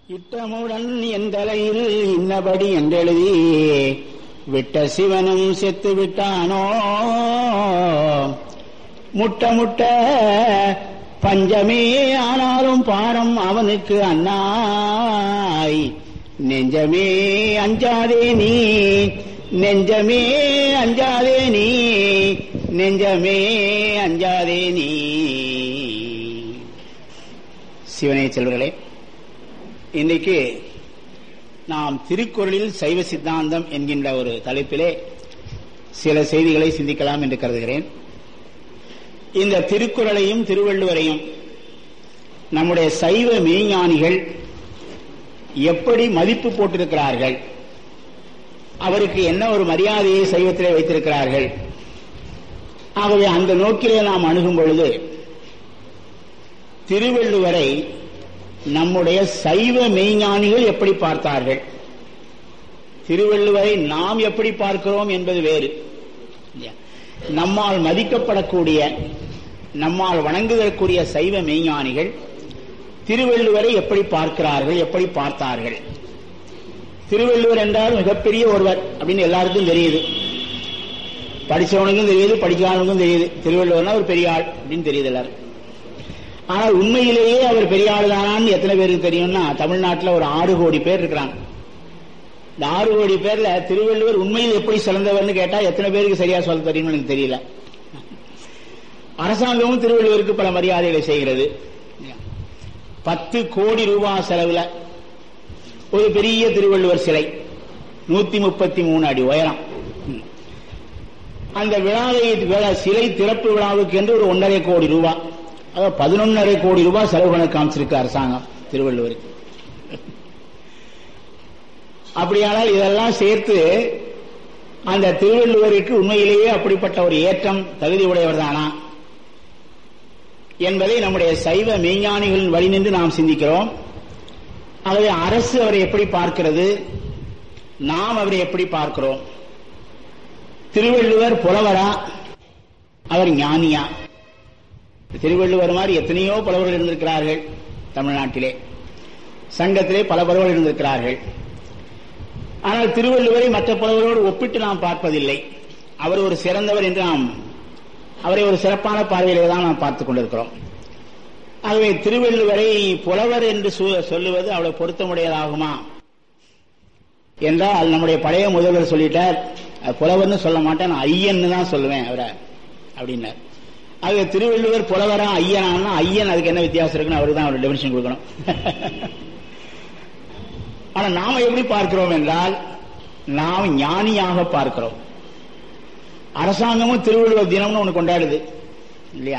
இட்டமுடன் என் தலையில் இன்னபடி என்றெழுதி விட்ட சிவனும் செத்து விட்டானோ முட்ட முட்ட பஞ்சமே ஆனாலும் பாரம் அவனுக்கு அண்ணாய் நெஞ்சமே அஞ்சாதே நீ நெஞ்சமே அஞ்சாதே நீ நெஞ்சமே அஞ்சாதே நீ சிவனே செல்வர்களே இன்றைக்கு நாம் திருக்குறளில் சைவ சித்தாந்தம் என்கின்ற ஒரு தலைப்பிலே சில செய்திகளை சிந்திக்கலாம் என்று கருதுகிறேன் இந்த திருக்குறளையும் திருவள்ளுவரையும் நம்முடைய சைவ மெய்ஞானிகள் எப்படி மதிப்பு போட்டிருக்கிறார்கள் அவருக்கு என்ன ஒரு மரியாதையை சைவத்திலே வைத்திருக்கிறார்கள் ஆகவே அந்த நோக்கிலே நாம் அணுகும் பொழுது திருவள்ளுவரை நம்முடைய சைவ மெய்ஞானிகள் எப்படி பார்த்தார்கள் திருவள்ளுவரை நாம் எப்படி பார்க்கிறோம் என்பது வேறு நம்மால் மதிக்கப்படக்கூடிய நம்மால் வணங்குதற்குரிய சைவ மெய்ஞானிகள் திருவள்ளுவரை எப்படி பார்க்கிறார்கள் எப்படி பார்த்தார்கள் திருவள்ளுவர் என்றால் மிகப்பெரிய ஒருவர் அப்படின்னு எல்லாருக்கும் தெரியுது படிச்சவனுக்கும் தெரியுது படிக்காதவனுக்கும் தெரியுது திருவள்ளுவர்னா ஒரு பெரிய ஆள் அப்படின்னு தெரியுது எல்லாரும் ஆனால் உண்மையிலேயே அவர் பெரிய ஆள் தானான்னு எத்தனை பேருக்கு தெரியும்னா தமிழ்நாட்டில் ஒரு ஆறு கோடி பேர் இருக்கிறாங்க இந்த ஆறு கோடி பேர்ல திருவள்ளுவர் உண்மையில் எப்படி சிறந்தவர்னு கேட்டா எத்தனை பேருக்கு சரியா சொல்ல தெரியும்னு எனக்கு தெரியல அரசாங்கமும் திருவள்ளுவருக்கு பல மரியாதைகளை செய்கிறது பத்து கோடி ரூபாய் செலவுல ஒரு பெரிய திருவள்ளுவர் சிலை நூத்தி முப்பத்தி மூணு அடி உயரம் அந்த விழாவை சிலை திறப்பு விழாவுக்கு என்று ஒரு ஒன்றரை கோடி ரூபாய் அதாவது பதினொன்னரை கோடி ரூபாய் செலவு கணக்கு காமிச்சிருக்கு அரசாங்கம் திருவள்ளுவருக்கு அப்படியானால் இதெல்லாம் சேர்த்து அந்த திருவள்ளுவருக்கு உண்மையிலேயே அப்படிப்பட்ட ஒரு ஏற்றம் தகுதி உடையவர் தானா என்பதை நம்முடைய சைவ மெய்ஞானிகளின் வழி நின்று நாம் சிந்திக்கிறோம் ஆகவே அரசு அவரை எப்படி பார்க்கிறது நாம் அவரை எப்படி பார்க்கிறோம் திருவள்ளுவர் புலவரா அவர் ஞானியா திருவள்ளுவர் மாதிரி எத்தனையோ புலவர்கள் இருந்திருக்கிறார்கள் தமிழ்நாட்டிலே சங்கத்திலே பல புலவர்கள் இருந்திருக்கிறார்கள் ஆனால் திருவள்ளுவரை மற்ற புலவரோடு ஒப்பிட்டு நாம் பார்ப்பதில்லை அவர் ஒரு சிறந்தவர் என்று நாம் அவரை ஒரு சிறப்பான பார்வையிலே தான் நாம் பார்த்துக் கொண்டிருக்கிறோம் ஆகவே திருவள்ளுவரை புலவர் என்று சொல்லுவது அவ்வளவு பொருத்தமுடையதாகுமா என்றால் நம்முடைய பழைய முதல்வர் சொல்லிட்டார் புலவர்னு சொல்ல மாட்டேன் நான் ஐயன்னு தான் சொல்லுவேன் அவரை அப்படின்னார் ஆகவே திருவள்ளுவர் புலவரா ஐயனா ஐயன் அதுக்கு என்ன வித்தியாசம் இருக்குன்னு அவருக்கு தான் அவர் டெபினிஷன் கொடுக்கணும் ஆனா நாம எப்படி பார்க்கிறோம் என்றால் நாம் ஞானியாக பார்க்கிறோம் அரசாங்கமும் திருவள்ளுவர் தினம்னு ஒன்று கொண்டாடுது இல்லையா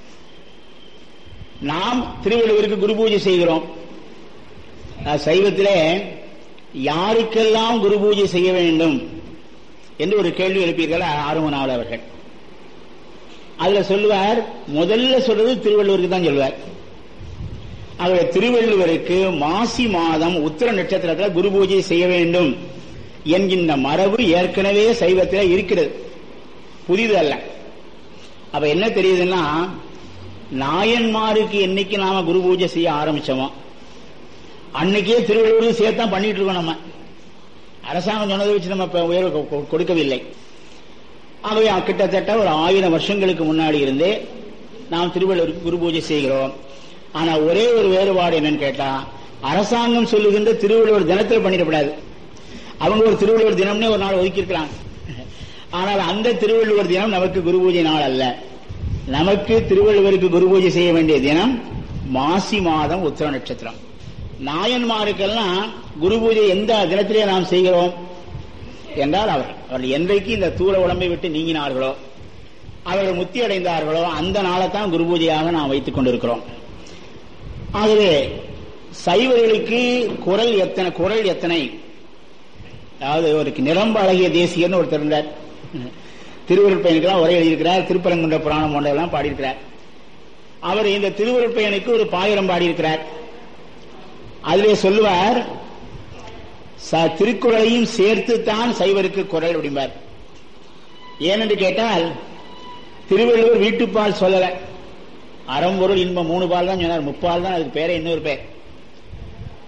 நாம் திருவள்ளுவருக்கு குரு பூஜை செய்கிறோம் சைவத்திலே யாருக்கெல்லாம் குரு பூஜை செய்ய வேண்டும் என்று ஒரு கேள்வி எழுப்பீர்கள் ஆறுமனாவல் அவர்கள் அதுல சொல்லுவார் முதல்ல சொல்றது திருவள்ளுவருக்கு தான் சொல்லுவார் ஆகவே திருவள்ளுவருக்கு மாசி மாதம் உத்திர நட்சத்திரத்தில் குரு பூஜை செய்ய வேண்டும் என்கின்ற மரபு ஏற்கனவே சைவத்தில் இருக்கிறது புதிது அல்ல அப்ப என்ன தெரியுதுன்னா நாயன்மாருக்கு என்னைக்கு நாம குரு பூஜை செய்ய ஆரம்பிச்சோமோ அன்னைக்கே திருவள்ளுவருக்கு சேர்த்தான் பண்ணிட்டு இருக்கோம் நம்ம அரசாங்கம் சொன்னதை வச்சு நம்ம உயர்வு கொடுக்கவில்லை ஆகவே கிட்டத்தட்ட ஒரு ஆயிரம் வருஷங்களுக்கு முன்னாடி இருந்தே நாம் திருவள்ளுவருக்கு குரு பூஜை செய்கிறோம் ஆனா ஒரே ஒரு வேறுபாடு என்னன்னு கேட்டா அரசாங்கம் சொல்லுகின்ற திருவள்ளுவர் தினத்தில் பண்ணிடக்கூடாது அவங்க ஒரு திருவள்ளுவர் தினம்னே ஒரு நாள் ஒதுக்கி இருக்கிறாங்க ஆனால் அந்த திருவள்ளுவர் தினம் நமக்கு குரு பூஜை நாள் அல்ல நமக்கு திருவள்ளுவருக்கு குரு பூஜை செய்ய வேண்டிய தினம் மாசி மாதம் உத்திர நட்சத்திரம் நாயன்மாருக்கெல்லாம் குரு பூஜை எந்த தினத்திலே நாம் செய்கிறோம் என்றால் அவர் அவர்கள் என்றைக்கு இந்த தூர உடம்பை விட்டு நீங்கினார்களோ அவர்கள் முத்தி அடைந்தார்களோ அந்த நாளை தான் குரு பூஜையாக நாம் வைத்துக் கொண்டிருக்கிறோம் ஆகவே சைவர்களுக்கு குரல் எத்தனை குரல் எத்தனை அதாவது ஒரு நிரம்ப அழகிய தேசியர்னு ஒருத்தர் இருந்தார் திருவருட்பயனுக்கெல்லாம் உரை எழுதியிருக்கிறார் திருப்பரங்குன்ற புராணம் போன்றதெல்லாம் பாடியிருக்கிறார் அவர் இந்த திருவருட்பயனுக்கு ஒரு பாயிரம் பாடியிருக்கிறார் அதிலே சொல்லுவார் திருக்குறளையும் சேர்த்து தான் சைவருக்கு குரல் அப்படிம்பார் ஏனென்று கேட்டால் திருவள்ளுவர் வீட்டுப்பால் சொல்லல அறம்பொருள் இன்பம் மூணு பால் தான் சொன்னார் முப்பால் தான் அதுக்கு பேரே இன்னொரு பேர்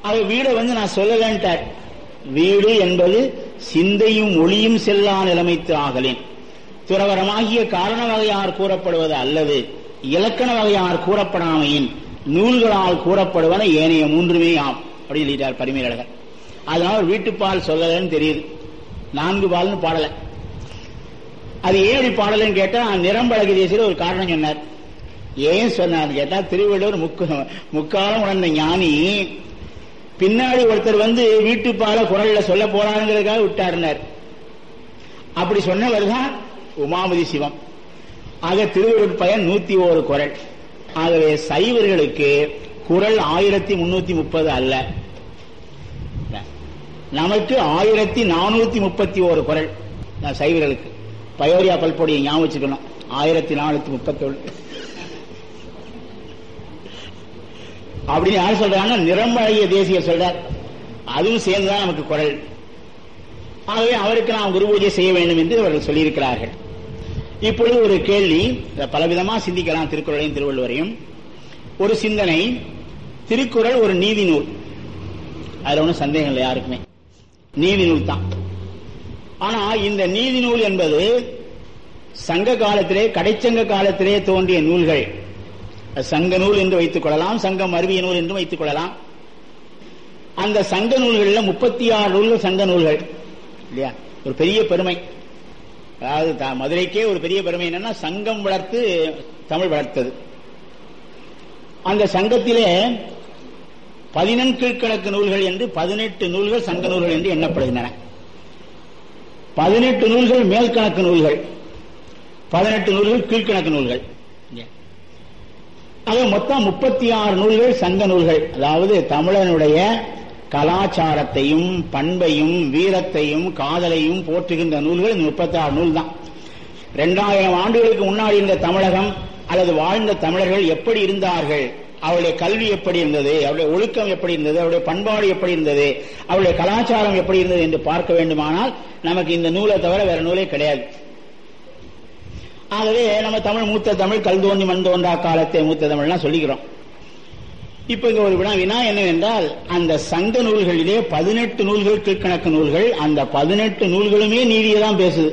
அது வீடை வந்து நான் சொல்லலன்ட்டார் வீடு என்பது சிந்தையும் ஒளியும் செல்லா நிலைமைத்து ஆகலேன் துறவரமாகிய காரண வகையார் கூறப்படுவது அல்லது இலக்கண வகையார் கூறப்படாமையின் நூல்களால் கூறப்படுவன ஏனைய மூன்றுமே ஆம் அப்படின்னு சொல்லிட்டார் பரிமையழகர் அதனால வீட்டுப்பால் சொல்லலன்னு தெரியுது நான்கு பால்னு பாடல அது ஏன் அப்படி பாடலன்னு கேட்டா நிறம்பழகு தேசியில் ஒரு காரணம் சொன்னார் ஏன் சொன்னார் கேட்டா திருவள்ளுவர் முக்கு முக்காலம் உணர்ந்த ஞானி பின்னாடி ஒருத்தர் வந்து வீட்டுப்பால குரல்ல சொல்ல போறாருங்கிறதுக்காக விட்டாருனார் அப்படி சொன்னவர் தான் உமாபதி சிவம் ஆக திருவள்ளுவர் பயன் நூத்தி ஒரு குரல் ஆகவே சைவர்களுக்கு குரல் ஆயிரத்தி முன்னூத்தி முப்பது அல்ல நமக்கு ஆயிரத்தி நானூத்தி முப்பத்தி ஒரு குரல் சைவர்களுக்கு பயோரியா பல்பொடியை ஞாபகம் வச்சுக்கணும் ஆயிரத்தி நானூத்தி முப்பத்தி ஒன்று அப்படின்னு யார் சொல்றாங்க நிறம்பழகிய தேசிய சொல்றார் அதுவும் சேர்ந்துதான் நமக்கு குரல் ஆகவே அவருக்கு நாம் குரு பூஜை செய்ய வேண்டும் என்று அவர்கள் சொல்லியிருக்கிறார்கள் இப்பொழுது ஒரு கேள்வி பலவிதமா சிந்திக்கலாம் திருக்குறளையும் திருவள்ளுவரையும் ஒரு சிந்தனை திருக்குறள் ஒரு நீதி நூல் அதுல ஒன்றும் சந்தேகம் இல்லை யாருக்குமே நீதி நூல் தான் ஆனா இந்த நீதி நூல் என்பது சங்க காலத்திலே கடைச்சங்க காலத்திலே தோன்றிய நூல்கள் சங்க நூல் என்று வைத்துக் கொள்ளலாம் சங்கம் அருவிய நூல் என்று வைத்துக் கொள்ளலாம் அந்த சங்க நூல்களில் முப்பத்தி ஆறு நூல்கள் சங்க நூல்கள் இல்லையா ஒரு பெரிய பெருமை அதாவது மதுரைக்கே ஒரு பெரிய பெருமை என்னன்னா சங்கம் வளர்த்து தமிழ் வளர்த்தது அந்த சங்கத்திலே பதினெண்கீழ்கணக்கு நூல்கள் என்று பதினெட்டு நூல்கள் சங்க நூல்கள் என்று எண்ணப்படுகின்றன பதினெட்டு நூல்கள் மேல்கணக்கு நூல்கள் பதினெட்டு நூல்கள் கீழ்கணக்கு நூல்கள் ஆக மொத்தம் முப்பத்தி ஆறு நூல்கள் சங்க நூல்கள் அதாவது தமிழனுடைய கலாச்சாரத்தையும் பண்பையும் வீரத்தையும் காதலையும் போற்றுகின்ற நூல்கள் இந்த முப்பத்தி ஆறு நூல் தான் இரண்டாயிரம் ஆண்டுகளுக்கு முன்னாடி இருந்த தமிழகம் அல்லது வாழ்ந்த தமிழர்கள் எப்படி இருந்தார்கள் அவருடைய கல்வி எப்படி இருந்தது அவருடைய ஒழுக்கம் எப்படி இருந்தது அவருடைய பண்பாடு எப்படி இருந்தது அவருடைய கலாச்சாரம் எப்படி இருந்தது என்று பார்க்க வேண்டுமானால் நமக்கு இந்த நூலை தவிர வேற நூலே கிடையாது ஆகவே நம்ம தமிழ் மூத்த தமிழ் கல் தோன்றி மண் தோன்றா காலத்தை மூத்த தமிழ்லாம் சொல்லிக்கிறோம் இப்ப இங்க ஒரு வினா வினா என்னவென்றால் அந்த சங்க நூல்களிலே பதினெட்டு நூல்கள் கீழ்கணக்கு நூல்கள் அந்த பதினெட்டு நூல்களுமே நீதியை தான் பேசுது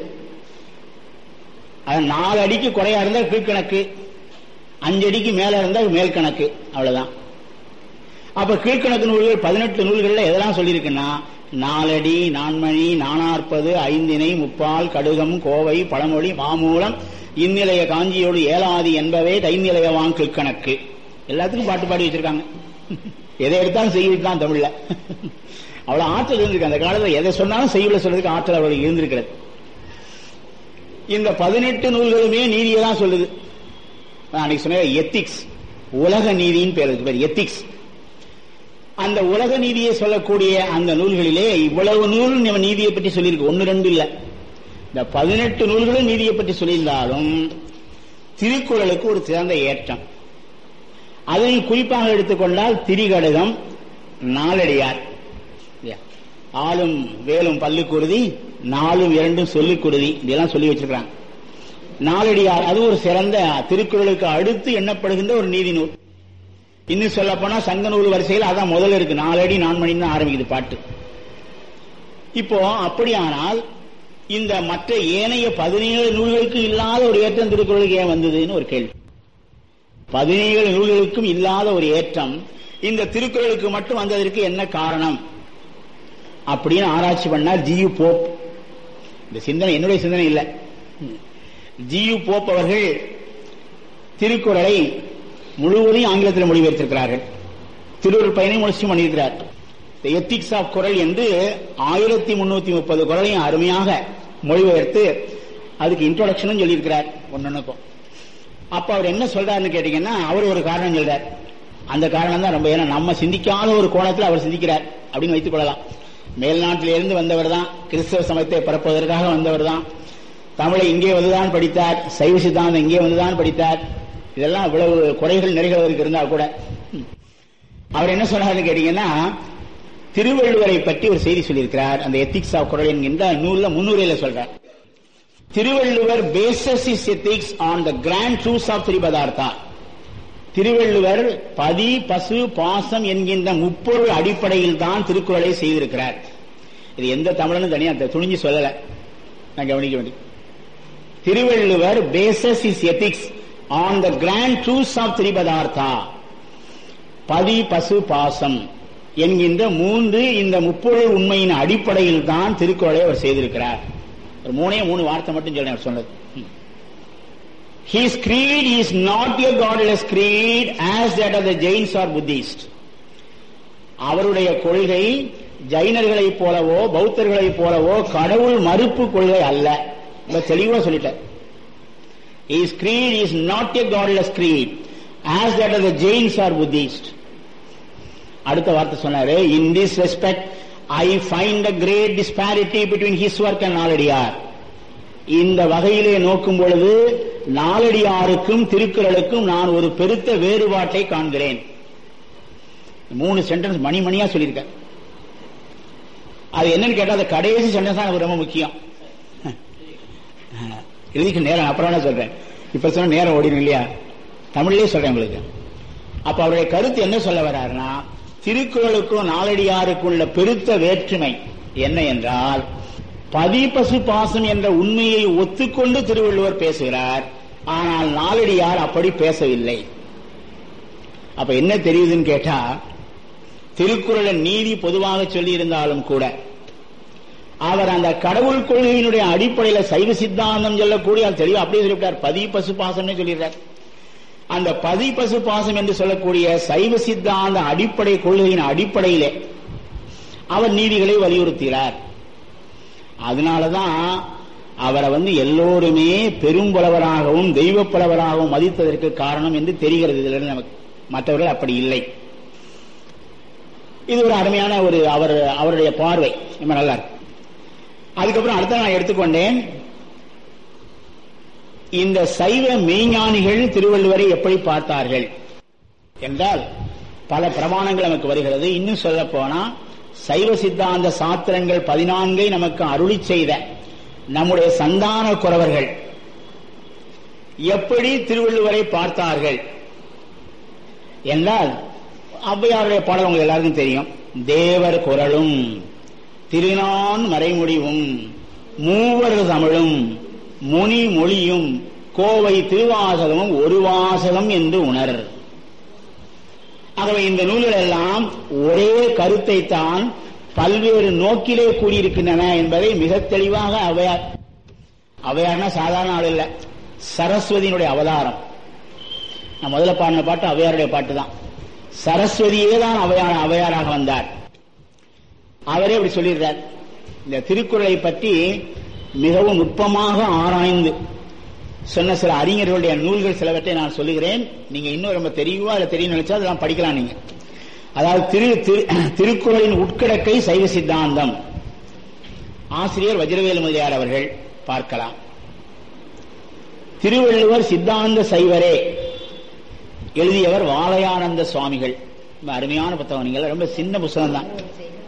அது நாலு அடிக்கு குறையா இருந்தா கீழ்கணக்கு அஞ்சு அடிக்கு மேல இருந்தா மேல் கணக்கு அவ்வளவுதான் அப்ப கீழ்கணக்கு நூல்கள் பதினெட்டு நூல்கள்ல எதெல்லாம் சொல்லியிருக்குன்னா நாலடி நான்மணி நானாற்பது ஐந்தினை முப்பால் கடுகம் கோவை பழமொழி மாமூலம் இந்நிலைய காஞ்சியோடு ஏலாதி என்பவே தைநிலைய வாங்கு கணக்கு எல்லாத்துக்கும் பாட்டு பாடி வச்சிருக்காங்க எதை எடுத்தாலும் செய்யலாம் தமிழ்ல அவ்வளவு ஆற்றல் இருந்திருக்கு அந்த காலத்துல எதை சொன்னாலும் செய்யுள்ள சொல்றதுக்கு ஆற்றல் அவர்களுக்கு இருந்திருக்கிறது இந்த பதினெட்டு நூல்களுமே நீதியை தான் சொல்லுது அன்னைக்கு சொன்ன எத்திக்ஸ் உலக நீதியின் பேர் இருக்கு பேர் எத்திக்ஸ் அந்த உலக நீதியை சொல்லக்கூடிய அந்த நூல்களிலே இவ்வளவு நூல் நம்ம நீதியை பற்றி சொல்லியிருக்கு ஒன்னு ரெண்டு இல்ல இந்த பதினெட்டு நூல்களும் நீதியை பற்றி சொல்லியிருந்தாலும் திருக்குறளுக்கு ஒரு சிறந்த ஏற்றம் அதையும் குறிப்பாக எடுத்துக்கொண்டால் திரிகடகம் நாலடியார் ஆளும் வேலும் பல்லுக்குருதி நாலும் இரண்டும் சொல்லுக்குருதி இதெல்லாம் சொல்லி வச்சிருக்காங்க நாலடியார் அது ஒரு சிறந்த திருக்குறளுக்கு அடுத்து எண்ணப்படுகின்ற ஒரு நீதி நூல் இன்னும் சொல்ல போனா சங்க நூல் வரிசையில் அதான் முதல்ல இருக்கு நாலடி நான்மணின்னு தான் ஆரம்பிக்குது பாட்டு இப்போ அப்படியானால் இந்த மற்ற ஏனைய பதினேழு நூல்களுக்கு இல்லாத ஒரு ஏற்றம் திருக்குறளுக்கு ஏன் வந்ததுன்னு ஒரு கேள்வி பதினேழு நூல்களுக்கும் இல்லாத ஒரு ஏற்றம் இந்த திருக்குறளுக்கு மட்டும் வந்ததற்கு என்ன காரணம் அப்படின்னு ஆராய்ச்சி பண்ணார் ஜியு போப் இந்த சிந்தனை என்னுடைய சிந்தனை இல்லை ஜியு போப் அவர்கள் திருக்குறளை முழுவதையும் ஆங்கிலத்தில் மொழிபெயர்த்திருக்கிறார்கள் திருவள்ளுவர் பயனை முயற்சி பண்ணியிருக்கிறார் எத்திக்ஸ் ஆஃப் குரல் என்று ஆயிரத்தி முன்னூத்தி முப்பது குரலையும் அருமையாக மொழிபெயர்த்து அதுக்கு இன்ட்ரோடக்ஷனும் சொல்லியிருக்கிறார் ஒன்னொன்னுக்கும் அப்ப அவர் என்ன சொல்றாருன்னு கேட்டீங்கன்னா அவர் ஒரு காரணம் சொல்றார் அந்த காரணம் தான் ரொம்ப ஏன்னா நம்ம சிந்திக்காத ஒரு கோணத்தில் அவர் சிந்திக்கிறார் அப்படின்னு வைத்துக் கொள்ளலாம் மேல்நாட்டிலிருந்து வந்தவர் தான் கிறிஸ்தவ சமயத்தை பரப்புவதற்காக வந்தவர் தான் தமிழை இங்கே வந்துதான் படித்தார் சைவ சித்தாந்தம் இங்கே வந்துதான் படித்தார் இதெல்லாம் இவ்வளவு குறைகள் நிறைகளுக்கு இருந்தா கூட அவர் என்ன சொன்னார்னு கேட்டீங்கன்னா திருவள்ளுவரை பற்றி ஒரு செய்தி சொல்லியிருக்கிறார் அந்த எத்திக்ஸ் ஆஃப் குரல் என்கின்ற நூல்ல முன்னுரையில சொல்றார் Thiruvalluvar bases is ethics on the grand truths of திரிபதார்த்தா திருவள்ளுவர் பதி பசு பாசம் என்கின்ற முப்பொருள் அடிப்படையில் தான் திருக்குறளை செய்திருக்கிறார் இது எந்த தமிழனும் தனியா துணிஞ்சு சொல்லல நான் கவனிக்க வேண்டிய Thiruvalluvar bases is ethics on the grand truths of திரிபதார்த்தா பதி பசு பாசம் என்கின்ற மூன்று இந்த முப்பொருள் உண்மையின் அடிப்படையில் தான் திருக்குறளை அவர் செய்திருக்கிறார் ஒரு மூணே மூணு வார்த்தை மட்டும் சொல்றேன் அவர் சொன்னது His creed is not a godless creed as that of the Jains or Buddhists. அவருடைய கொள்கை ஜைனர்களைப் போலவோ பௌத்தர்களைப் போலவோ கடவுள் மறுப்பு கொள்கை அல்ல ரொம்ப தெளிவா சொல்லிட்டார் His creed is not a godless creed as that of the Jains or Buddhists. அடுத்த வார்த்தை சொன்னாரு in this respect I find a great disparity between his work and Naladiyar இந்த வகையிலே நோக்கும் பொழுது நாலடியாருக்கும் திருக்குறளுக்கும் நான் ஒரு பெருத்த வேறுபாட்டை காண்கிறேன் மூணு சென்டென்ஸ் மணி மணியா சொல்லியிருக்கேன் அது என்னன்னு கேட்டா அந்த கடைசி சென்டென்ஸ் தான் எனக்கு ரொம்ப முக்கியம் இறுதிக்கு நேரம் அப்புறம் என்ன சொல்றேன் இப்ப சொன்ன நேரம் ஓடிடும் இல்லையா தமிழ்லயே சொல்றேன் உங்களுக்கு அப்ப அவருடைய கருத்து என்ன சொல்ல வர்றாருன்னா திருக்குறளுக்கும் நாலடியாருக்கும் உள்ள பெருத்த வேற்றுமை என்ன என்றால் பதிபசு பாசம் என்ற உண்மையை ஒத்துக்கொண்டு திருவள்ளுவர் பேசுகிறார் ஆனால் நாலடியார் அப்படி பேசவில்லை அப்ப என்ன தெரியுதுன்னு கேட்டா திருக்குறளின் நீதி பொதுவாக சொல்லி இருந்தாலும் கூட அவர் அந்த கடவுள் கொள்கையினுடைய அடிப்படையில சைவ சித்தாந்தம் சொல்லக்கூடிய தெளிவா அப்படியே சொல்லிவிட்டார் பதி பசு பாசம்னு சொல்லிடுறார் அந்த பதி பசு பாசம் என்று சொல்லக்கூடிய சைவ சித்தாந்த அடிப்படை கொள்கையின் அடிப்படையிலே அவர் நீதிகளை வலியுறுத்துகிறார் அதனாலதான் அவரை வந்து எல்லோருமே பெரும்புலவராகவும் தெய்வ புலவராகவும் மதித்ததற்கு காரணம் என்று தெரிகிறது இதுல நமக்கு மற்றவர்கள் அப்படி இல்லை இது ஒரு அருமையான ஒரு அவர் அவருடைய பார்வை ரொம்ப நல்லா இருக்கு அதுக்கப்புறம் அடுத்த நான் எடுத்துக்கொண்டேன் இந்த சைவ மெய்ஞானிகள் திருவள்ளுவரை எப்படி பார்த்தார்கள் என்றால் பல பிரமாணங்கள் நமக்கு வருகிறது இன்னும் சொல்ல போனா சைவ சித்தாந்த சாத்திரங்கள் பதினான்கை நமக்கு அருளி செய்த நம்முடைய சந்தான குறவர்கள் எப்படி திருவள்ளுவரை பார்த்தார்கள் என்றால் ஔவையாருடைய பாடல் உங்களுக்கு எல்லாருக்கும் தெரியும் தேவர் குரலும் திருநான் மறைமுடிவும் மூவர் தமிழும் முனி மொழியும் கோவை திருவாசகமும் ஒரு வாசகம் என்று உணர் ஆகவே இந்த நூல்கள் எல்லாம் ஒரே கருத்தை தான் பல்வேறு நோக்கிலே கூடியிருக்கின்றன என்பதை மிக தெளிவாக அவையார் அவையார்னா சாதாரண ஆள் இல்ல சரஸ்வதியினுடைய அவதாரம் நான் முதல்ல பாடின பாட்டு அவையாருடைய பாட்டு தான் சரஸ்வதியே தான் அவையார் அவையாராக வந்தார் அவரே இப்படி சொல்லிடுறார் இந்த திருக்குறளை பற்றி மிகவும் நுட்பமாக ஆராய்ந்து சொன்ன சில அறிஞர்களுடைய நூல்கள் சிலவற்றை நான் சொல்லுகிறேன் நீங்க இன்னும் ரொம்ப தெரியவோ அதில் தெரியும் நினைச்சா அதெல்லாம் படிக்கலாம் நீங்க அதாவது திரு திருக்குறளின் உட்கிடக்கை சைவ சித்தாந்தம் ஆசிரியர் வஜ்ரவேலு முதலியார் அவர்கள் பார்க்கலாம் திருவள்ளுவர் சித்தாந்த சைவரே எழுதியவர் வாழையானந்த சுவாமிகள் ரொம்ப அருமையான புத்தகம் நீங்கள் ரொம்ப சின்ன புத்தகம் தான்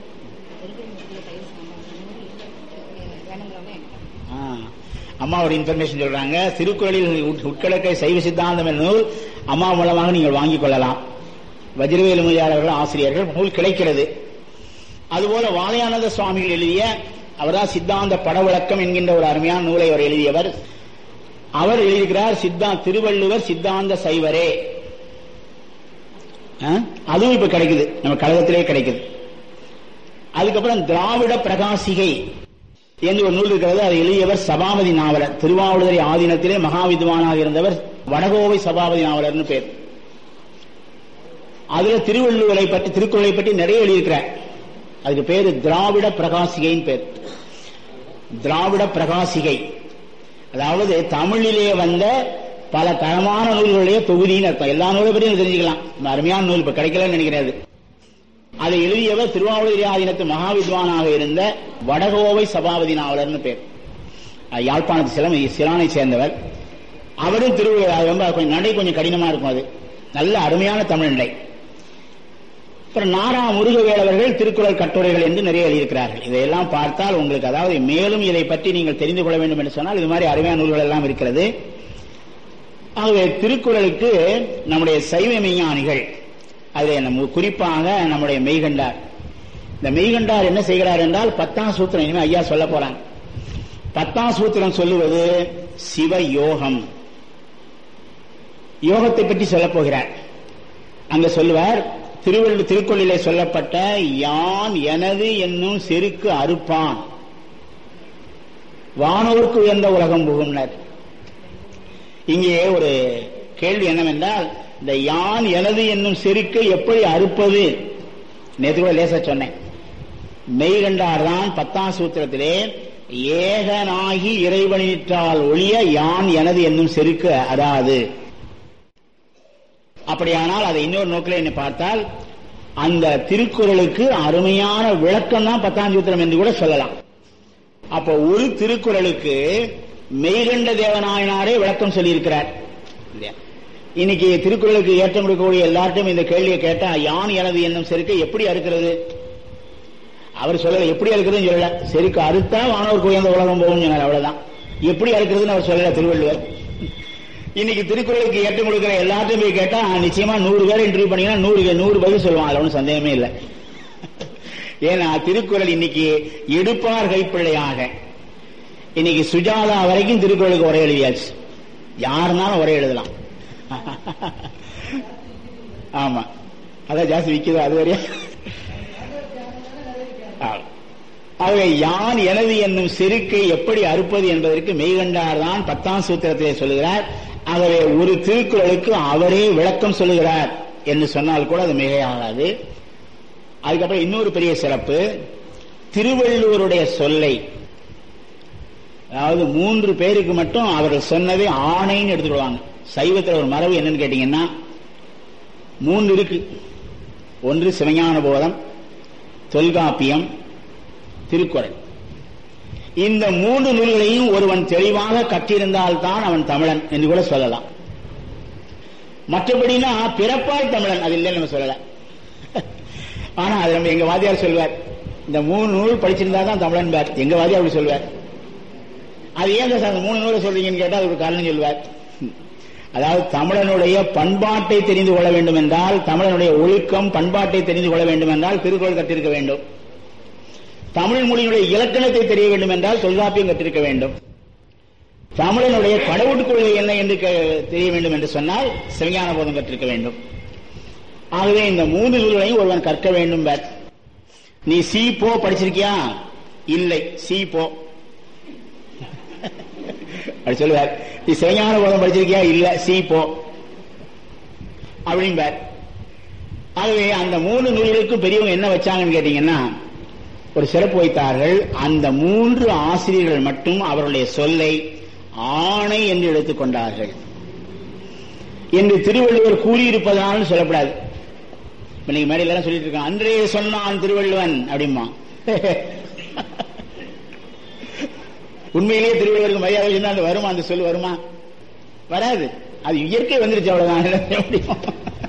அம்மாவோட இன்ஃபர்மேஷன் சொல்றாங்க திருக்குறளில் உட்கிழக்கை சைவ சித்தாந்தம் என்ற நூல் அம்மா மூலமாக நீங்கள் வாங்கிக் கொள்ளலாம் வஜ்ரவேலு முதலியார் அவர்கள் ஆசிரியர்கள் நூல் கிடைக்கிறது அதுபோல வாழையானந்த சுவாமிகள் எழுதிய அவர்தான் சித்தாந்த படவிளக்கம் என்கின்ற ஒரு அருமையான நூலை அவர் எழுதியவர் அவர் எழுதியிருக்கிறார் சித்தா திருவள்ளுவர் சித்தாந்த சைவரே அதுவும் இப்ப கிடைக்குது நம்ம கழகத்திலே கிடைக்குது அதுக்கப்புறம் திராவிட பிரகாசிகை என்று ஒரு நூல் இருக்கிறது அதை எழுதியவர் சபாபதி நாவலர் திருவாவூதுரை ஆதீனத்திலே மகாவித்வானாக இருந்தவர் வடகோவை சபாபதி நாவலர்னு பேர் அதுல திருவள்ளுவரை பற்றி திருக்குறளை பற்றி நிறைய எழுதியிருக்கிறார் அதுக்கு பேரு திராவிட பிரகாசிகைன்னு பேர் திராவிட பிரகாசிகை அதாவது தமிழிலே வந்த பல தரமான நூல்களுடைய தொகுதின்னு அர்த்தம் எல்லா நூலை பற்றியும் தெரிஞ்சுக்கலாம் அருமையான நூல் இப்ப கிடைக்கலன்னு நினைக்கிறது அதை எழுதியவர் திருவாவூர் ஆதீனத்து மகாவித்வானாக இருந்த வடகோவை சபாபதி நாவலர்னு பேர் யாழ்ப்பாணத்து சிலம் சிலானை சேர்ந்தவர் அவரும் திருவிழா ரொம்ப கொஞ்சம் நடை கொஞ்சம் கடினமா இருக்கும் அது நல்ல அருமையான தமிழ் நடை அப்புறம் நாரா முருகவேலவர்கள் திருக்குறள் கட்டுரைகள் என்று நிறைய எழுதியிருக்கிறார்கள் இதையெல்லாம் பார்த்தால் உங்களுக்கு அதாவது மேலும் இதை பற்றி நீங்கள் தெரிந்து கொள்ள வேண்டும் என்று சொன்னால் இது மாதிரி அருமையான நூல்கள் எல்லாம் இருக்கிறது ஆகவே திருக்குறளுக்கு நம்முடைய சைவ மெய்ஞானிகள் அதில் நம்ம குறிப்பாக நம்முடைய மெய்கண்டார் இந்த மெய்கண்டார் என்ன செய்கிறார் என்றால் பத்தாம் சூத்திரம் இனிமே ஐயா சொல்ல போறாங்க பத்தாம் சூத்திரம் சொல்லுவது சிவ யோகம் யோகத்தை பற்றி சொல்ல போகிறார் அங்க சொல்லுவார் திருவள்ளு திருக்குறளிலே சொல்லப்பட்ட யான் எனது என்னும் செருக்கு அறுப்பான் வானோருக்கு உயர்ந்த உலகம் புகும்னர் இங்கே ஒரு கேள்வி என்னவென்றால் இந்த யான் எனது என்னும் செருக்கை எப்படி அறுப்பது நேற்று கூட லேச சொன்னேன் மெய்கண்டார் தான் பத்தாம் சூத்திரத்திலே ஏகனாகி இறைவனிற்றால் ஒழிய யான் எனது என்னும் செருக்கு அறாது அப்படியானால் அதை இன்னொரு நோக்கில் என்ன பார்த்தால் அந்த திருக்குறளுக்கு அருமையான விளக்கம் தான் பத்தாம் சூத்திரம் என்று கூட சொல்லலாம் அப்ப ஒரு திருக்குறளுக்கு மெய்கண்ட தேவநாயனாரே விளக்கம் சொல்லியிருக்கிறார் இல்லையா? இன்னைக்கு திருக்குறளுக்கு ஏற்றம் கொடுக்கக்கூடிய எல்லார்ட்டும் இந்த கேள்வியை கேட்டா யான் எனது என்னும் செருக்கை எப்படி அறுக்கிறது அவர் சொல்லல எப்படி அறுக்கிறதுன்னு சொல்லல செருக்கு அறுத்தா வானோருக்கு உயர்ந்த உலகம் போகும் சொன்னார் அவ்வளவுதான் எப்படி அறுக்கிறதுன்னு அவர் சொல்லல திருவள்ளுவர் இன்னைக்கு திருக்குறளுக்கு ஏற்றம் கொடுக்கிற எல்லாத்தையும் போய் கேட்டா நிச்சயமா நூறு பேர் இன்டர்வியூ பண்ணீங்கன்னா நூறு நூறு பதில் சொல்லுவான் அதுல ஒன்றும் சந்தேகமே இல்லை ஏன்னா திருக்குறள் இன்னைக்கு எடுப்பார் கைப்பிள்ளையாக இன்னைக்கு சுஜாதா வரைக்கும் திருக்குறளுக்கு உரை எழுதியாச்சு யாருனாலும் உரை எழுதலாம் ஆமா அதான் ஜாஸ்தி விக்குதோ அது வரையா ஆகவே யான் எனது என்னும் செருக்கை எப்படி அறுப்பது என்பதற்கு மெய்கண்டார் தான் பத்தாம் சூத்திரத்திலே சொல்லுகிறார் ஆகவே ஒரு திருக்குறளுக்கு அவரே விளக்கம் சொல்லுகிறார் என்று சொன்னால் கூட அது மிகையாகாது அதுக்கப்புறம் இன்னொரு பெரிய சிறப்பு திருவள்ளுவருடைய சொல்லை அதாவது மூன்று பேருக்கு மட்டும் அவர்கள் சொன்னதை ஆணைன்னு எடுத்துக்கிடுவாங்க சைவத்தில் ஒரு மரபு என்னன்னு கேட்டீங்கன்னா மூன்று இருக்கு ஒன்று சிவஞான போதம் தொல்காப்பியம் திருக்குறள் இந்த மூன்று நூல்களையும் ஒருவன் தெளிவாக கற்றிருந்தால் தான் அவன் தமிழன் என்று கூட சொல்லலாம் மற்றபடினா பிறப்பாய் தமிழன் அது இல்லைன்னு நம்ம சொல்லல ஆனா அது நம்ம எங்க வாதியார் சொல்வார் இந்த மூணு நூல் படிச்சிருந்தா தான் தமிழன் பார் எங்க வாதியார் அப்படி சொல்வார் அது ஏன் சார் அந்த மூணு நூலை சொல்றீங்கன்னு கேட்டா அது ஒரு காரணம் சொல்வார் அதாவது தமிழனுடைய பண்பாட்டை தெரிந்து கொள்ள வேண்டும் என்றால் தமிழனுடைய ஒழுக்கம் பண்பாட்டை தெரிந்து கொள்ள வேண்டும் என்றால் திருக்குறள் கற்றிருக்க வேண்டும் தமிழ் மொழியினுடைய இலக்கணத்தை தெரிய வேண்டும் என்றால் தொல்காப்பியம் கற்றிருக்க வேண்டும் தமிழனுடைய கடவுள் கொள்கை என்ன என்று கே- தெரிய வேண்டும் என்று சொன்னால் சிவஞான போதம் கற்றிருக்க வேண்டும் ஆகவே இந்த மூன்று நூல்களையும் ஒருவன் கற்க வேண்டும் பார். நீ சி போ படிச்சிருக்கியா இல்லை சி போ அப்படி சொல்லுவார் நீ சிவஞான போதம் படிச்சிருக்கியா இல்ல சி போ அப்படிம்பார் ஆகவே அந்த மூணு நூல்களுக்கும் பெரியவங்க என்ன வச்சாங்கன்னு கேட்டீங்கன்னா ஒரு சிறப்பு வைத்தார்கள் அந்த மூன்று ஆசிரியர்கள் மட்டும் அவருடைய சொல்லை ஆணை என்று எடுத்துக்கொண்டார்கள் என்று திருவள்ளுவர் கூறியிருப்பதால் சொல்லப்படாது இப்ப நீங்க மேடையில எல்லாம் சொல்லிட்டு இருக்கான் அன்றே சொன்னான் திருவள்ளுவன் அப்படிமா உண்மையிலேயே திருவள்ளுவருக்கு மரியாதை சொன்னா அந்த வருமா அந்த சொல் வருமா வராது அது இயற்கை வந்துருச்சு அவ்வளவுதான் என்ன செய்ய முடியும்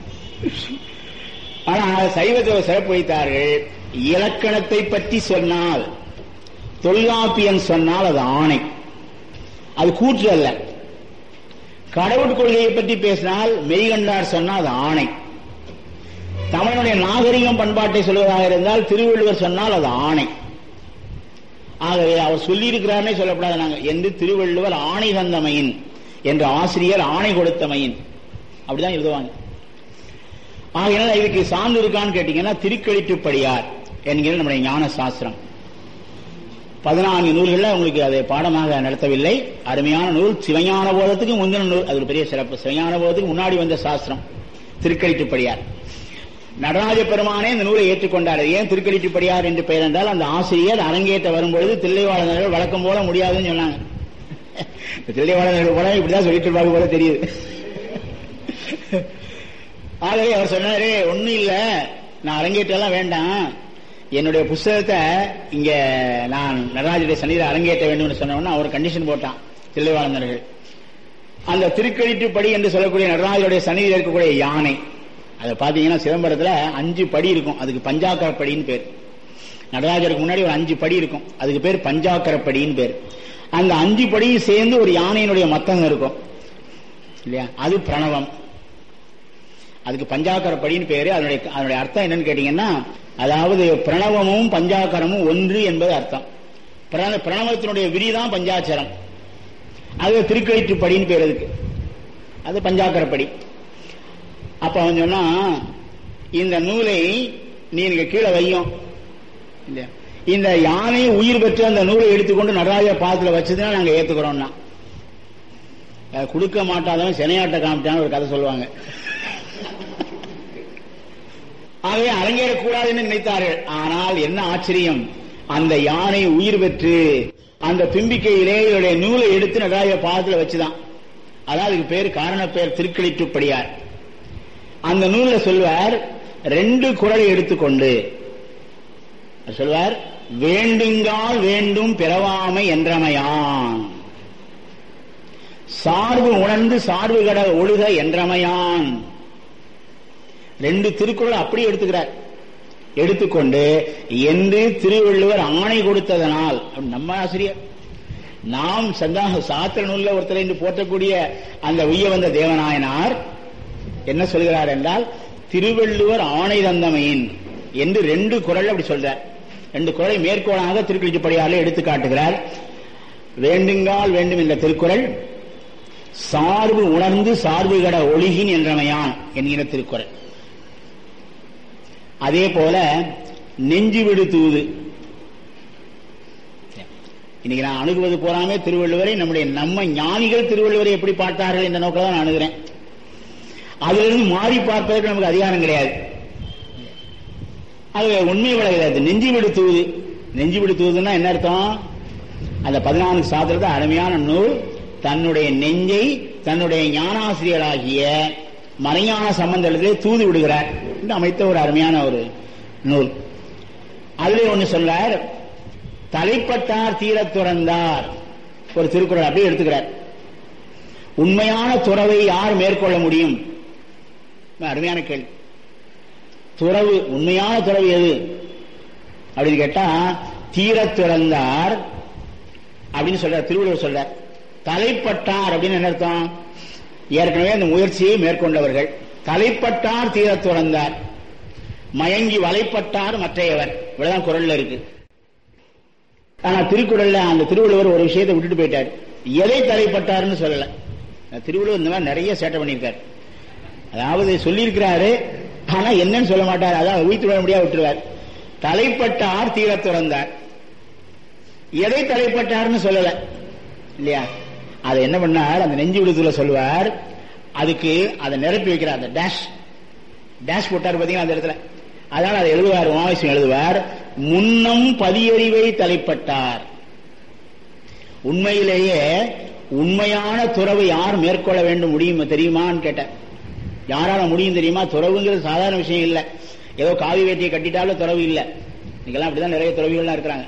ஆனா சைவத்தை ஒரு சிறப்பு வைத்தார்கள் இலக்கணத்தை பற்றி சொன்னால் தொல்காப்பியன் சொன்னால் அது ஆணை அது கூற்று அல்ல கடவுள் கொள்கையை பற்றி பேசினால் மெய்கண்டார் சொன்னால் அது ஆணை தமிழனுடைய நாகரிகம் பண்பாட்டை சொல்வதாக இருந்தால் திருவள்ளுவர் சொன்னால் அது ஆணை ஆகவே அவர் சொல்லியிருக்கிறார்னே சொல்லப்படாது நாங்க என்று திருவள்ளுவர் ஆணை தந்தமையின் என்ற ஆசிரியர் ஆணை கொடுத்தமையின் அப்படிதான் எழுதுவாங்க ஆகையினால இதுக்கு சான்று இருக்கான்னு கேட்டீங்கன்னா திருக்கழிட்டுப்படியார் என்கிற நம்முடைய ஞான சாஸ்திரம் பதினான்கு நூல்கள்ல உங்களுக்கு அதை பாடமாக நடத்தவில்லை அருமையான நூல் சிவஞான போதத்துக்கு முந்தின நூல் அது ஒரு பெரிய சிறப்பு சிவஞான போதத்துக்கு முன்னாடி வந்த சாஸ்திரம் திருக்கழிட்டுப்படியார் நடராஜ பெருமானே இந்த நூலை ஏற்றுக்கொண்டார் ஏன் திருக்கழிட்டுப்படியார் என்று பெயர் என்றால் அந்த ஆசிரியர் அரங்கேற்ற வரும்பொழுது தில்லைவாழர்கள் வழக்கம் போல முடியாதுன்னு சொன்னாங்க தில்லைவாழர்கள் போல இப்படிதான் சொல்லிட்டு இருப்பாங்க போல தெரியுது ஆகவே அவர் சொன்னாரு ஒண்ணும் இல்ல நான் அரங்கேற்றெல்லாம் வேண்டாம் என்னுடைய புஸ்தகத்தை இங்க நான் நடராஜருடைய சன்னிதியில் அரங்கேற்ற வேண்டும்னு சொன்னோன்னா அவர் கண்டிஷன் போட்டான் தில்லைவாழந்தர்கள் அந்த திருக்கழிட்டுப்படி என்று சொல்லக்கூடிய நடராஜருடைய சன்னிதியில் இருக்கக்கூடிய யானை அதை பாத்தீங்கன்னா சிதம்பரத்துல அஞ்சு படி இருக்கும் அதுக்கு பஞ்சாக்கர படின்னு பேர் நடராஜருக்கு முன்னாடி ஒரு அஞ்சு படி இருக்கும் அதுக்கு பேர் பஞ்சாக்கர படின்னு பேர் அந்த அஞ்சு படியும் சேர்ந்து ஒரு யானையினுடைய மத்தம் இருக்கும் இல்லையா அது பிரணவம் அதுக்கு பஞ்சாக்கரப்படின்னு பேரு அதனுடைய அதனுடைய அர்த்தம் என்னன்னு கேட்டீங்கன்னா அதாவது பிரணவமும் பஞ்சாக்கரமும் ஒன்று என்பது அர்த்தம் பிரண- பிரணவத்தினுடைய விரிதான் பஞ்சாட்சரம் அது திருக்கழிற்றுப்படின்னு பேர் அதுக்கு அது பஞ்சாக்கரப்படி அப்ப அவன் சொன்னா இந்த நூலை நீங்க கீழே வையும் இல்லையா இந்த யானை உயிர் பெற்று அந்த நூலை எடுத்துக்கொண்டு நடராஜ பாதத்துல வச்சதுன்னா நாங்க ஏத்துக்கிறோம்னா அதை கொடுக்க மாட்டாதவன் சினையாட்ட காமிட்டான்னு ஒரு கதை சொல்லுவாங்க ஆகவே அரங்கேறக்கூடாதுன்னு நினைத்தார்கள் ஆனால் என்ன ஆச்சரியம் அந்த யானை உயிர் பெற்று அந்த தும்பிக்கையிலே இவருடைய நூலை எடுத்து நடராஜ பாதத்துல வச்சுதான் அதான் அதுக்கு பேர் காரண பேர் திருக்களிட்டுப்படியார் அந்த நூல்ல சொல்வார் ரெண்டு குரலை எடுத்துக்கொண்டு சொல்வார் வேண்டுங்கால் வேண்டும் பிறவாமை என்றமையான் சார்பு உணர்ந்து சார்பு கட ஒழுக என்றமையான் ரெண்டு திருக்குறள் அப்படியே எடுத்துக்கிறார் எடுத்துக்கொண்டு என்று திருவள்ளுவர் ஆணை கொடுத்ததனால் அப்படி நம்ம ஆசிரியர் நாம் சந்தா சாத்திர நூல்ல ஒருத்தர் என்று போற்றக்கூடிய அந்த உய்ய வந்த தேவநாயனார் என்ன சொல்கிறார் என்றால் திருவள்ளுவர் ஆணை தந்தமையின் என்று ரெண்டு குரல் அப்படி சொல்றார் ரெண்டு குரலை மேற்கோளாக திருக்குறிச்சிப்படியாலே எடுத்து காட்டுகிறார் வேண்டுங்கால் வேண்டும் என்ற திருக்குறள் சார்பு உணர்ந்து சார்பு கட ஒழுகின் என்றமையான் என்கிற திருக்குறள் அதே போல நெஞ்சு விடு தூது இன்னைக்கு நான் அணுகுவது போறாமே திருவள்ளுவரை நம்முடைய நம்ம ஞானிகள் திருவள்ளுவரை எப்படி பார்த்தார்கள் என்ற நோக்கில் தான் நான் அணுகிறேன் அதிலிருந்து மாறி பார்ப்பதற்கு நமக்கு அதிகாரம் கிடையாது அது உண்மை விளங்குது நெஞ்சு விடு தூது நெஞ்சு விடு தூதுன்னா என்ன அர்த்தம் அந்த பதினான்கு சாத்திரத்தை அருமையான நூல் தன்னுடைய நெஞ்சை தன்னுடைய ஞானாசிரியராகிய மறைஞான சம்பந்தத்திலே தூது விடுகிறார் என்று அமைத்த ஒரு அருமையான ஒரு நூல் அதிலே ஒன்று சொல்றார் தலைப்பட்டார் தீரத் துறந்தார் ஒரு திருக்குறள் அப்படியே எடுத்துக்கிறார் உண்மையான துறவை யார் மேற்கொள்ள முடியும் அருமையான கேள்வி துறவு உண்மையான துறவு எது அப்படின்னு கேட்டா தீரத் துறந்தார் அப்படின்னு சொல்றார் திருவள்ளுவர் சொல்றார் தலைப்பட்டார் அப்படின்னு என்ன அர்த்தம் ஏற்கனவே அந்த முயற்சியை மேற்கொண்டவர்கள் தலைப்பட்டார் தீரத் துறந்தார் மயங்கி வலைப்பட்டார் மற்றையவர் இவ்வளவுதான் குரல்ல இருக்கு ஆனா திருக்குறள்ல அந்த திருவள்ளுவர் ஒரு விஷயத்தை விட்டுட்டு போயிட்டார் எதை தலைப்பட்டார்னு சொல்லல திருவள்ளுவர் இந்த மாதிரி நிறைய சேட்டை பண்ணியிருக்காரு அதாவது சொல்லியிருக்கிறாரு ஆனா என்னன்னு சொல்ல மாட்டார் அதான் உயிர்த்து விட முடியாது விட்டுருவார் தலைப்பட்டார் தீரத் துறந்தார் எதை தலைப்பட்டார்னு சொல்லல இல்லையா அதை என்ன பண்ணார் அந்த நெஞ்சு விடுதல சொல்லுவார் அதுக்கு அதை நிரப்பி வைக்கிறார் அந்த டேஷ் டேஷ் போட்டார் பாத்தீங்களா அந்த இடத்துல அதனால அதை எழுதுவார் உமாவேசம் எழுதுவார் முன்னம் பதியறிவை தலைப்பட்டார் உண்மையிலேயே உண்மையான துறவு யார் மேற்கொள்ள வேண்டும் முடியும் தெரியுமான்னு கேட்டார் யாரால முடியும் தெரியுமா துறவுங்கிறது சாதாரண விஷயம் இல்ல ஏதோ காவி வேட்டியை கட்டிட்டாலும் துறவு இல்ல இன்னைக்கெல்லாம் அப்படிதான் நிறைய துறவிகள்லாம் இருக்கிறாங்க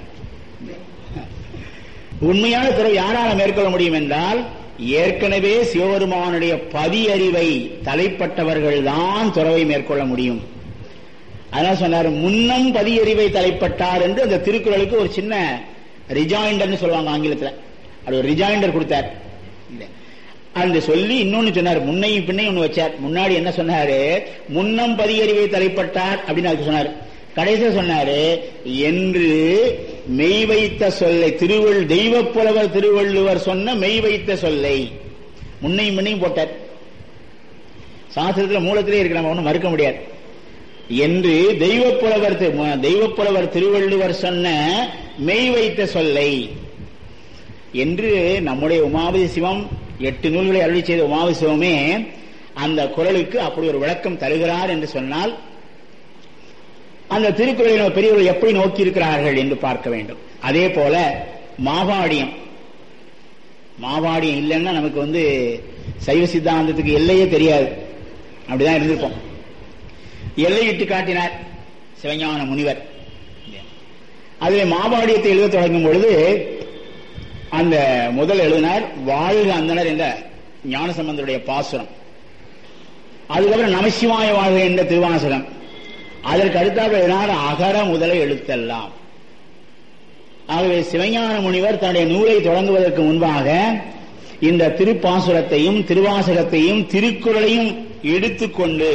உண்மையான துறவு யாரால மேற்கொள்ள முடியும் என்றால் ஏற்கனவே சிவபெருமானுடைய பதி அறிவை தலைப்பட்டவர்கள் தான் துறவை மேற்கொள்ள முடியும் அதனால சொன்னார் முன்னம் பதி அறிவை தலைப்பட்டார் என்று அந்த திருக்குறளுக்கு ஒரு சின்ன ரிஜாயிண்டர்னு சொல்லுவாங்க ஆங்கிலத்தில் அது ஒரு ரிஜாயிண்டர் கொடுத்தார் அந்த சொல்லி இன்னொன்னு சொன்னார் முன்னையும் பின்னையும் ஒண்ணு வச்சார் முன்னாடி என்ன சொன்னாரு முன்னம் பதியறிவை தலைப்பட்டார் அப்படின்னு அதுக்கு சொன்னார் கடைசியா சொன்னாரு என்று மெய் வைத்த சொல்லை திருவள் தெய்வ புலவர் திருவள்ளுவர் சொன்ன மெய் வைத்த சொல்லை முன்னையும் பின்னையும் போட்டார் சாஸ்திரத்துல மூலத்திலே இருக்கு நம்ம ஒண்ணும் மறுக்க முடியாது என்று தெய்வ புலவர் தெய்வ புலவர் திருவள்ளுவர் சொன்ன மெய் வைத்த சொல்லை என்று நம்முடைய உமாபதி சிவம் எட்டு நூல்களை அருளி செய்த உமாபதி சிவமே அந்த குரலுக்கு அப்படி ஒரு விளக்கம் தருகிறார் என்று சொன்னால் அந்த திருக்குறளை பெரியவர்கள் எப்படி நோக்கி இருக்கிறார்கள் என்று பார்க்க வேண்டும் அதே போல மாவாடியம் மாவாடியம் இல்லைன்னா நமக்கு வந்து சைவ சித்தாந்தத்துக்கு எல்லையே தெரியாது அப்படிதான் இருந்திருப்போம் எல்லையிட்டு காட்டினார் சிவஞான முனிவர் அதில் மாவாடியத்தை எழுத தொடங்கும் பொழுது அந்த முதல் எழுதினார் வாழ்க அந்தனர் என்ற ஞானசம்பந்தருடைய பாசுரம் அதுக்கப்புறம் நமசிவாய வாழ்க என்ற திருவாசகம் அதற்கு அடுத்தாக எழுதினார் அகர முதல எழுத்தெல்லாம் ஆகவே சிவஞான முனிவர் தன்னுடைய நூலை தொடங்குவதற்கு முன்பாக இந்த திருப்பாசுரத்தையும் திருவாசகத்தையும் திருக்குறளையும் எடுத்துக்கொண்டு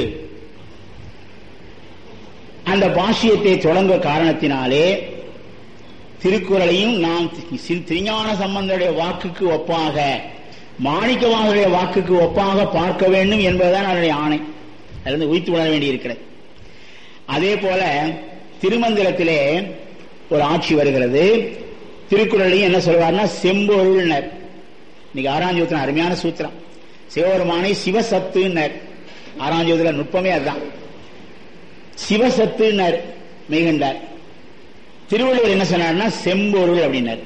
அந்த பாஷ்யத்தை தொடங்க காரணத்தினாலே திருக்குறளையும் நாம் சி- திருஞான சம்பந்தருடைய வாக்குக்கு ஒப்பாக மாணிக்கவாசருடைய வாக்குக்கு ஒப்பாக பார்க்க வேண்டும் என்பதுதான் அதனுடைய ஆணை அதிலிருந்து உயித்து உணர வேண்டியிருக்கிறது அதே போல திருமந்திரத்திலே ஒரு ஆட்சி வருகிறது திருக்குறளையும் என்ன சொல்வார்னா செம்பொருள்னர் இன்னைக்கு ஆறாம் சூத்திரம் அருமையான சூத்திரம் சிவபெருமானை சிவசத்துன்னர் ஆறாம் சூத்திர நுட்பமே அதுதான் சிவசத்துன்னர் மெய்கண்டார் திருவள்ளுவர் என்ன சொன்னார்னா செம்பொருள் அப்படின்னார்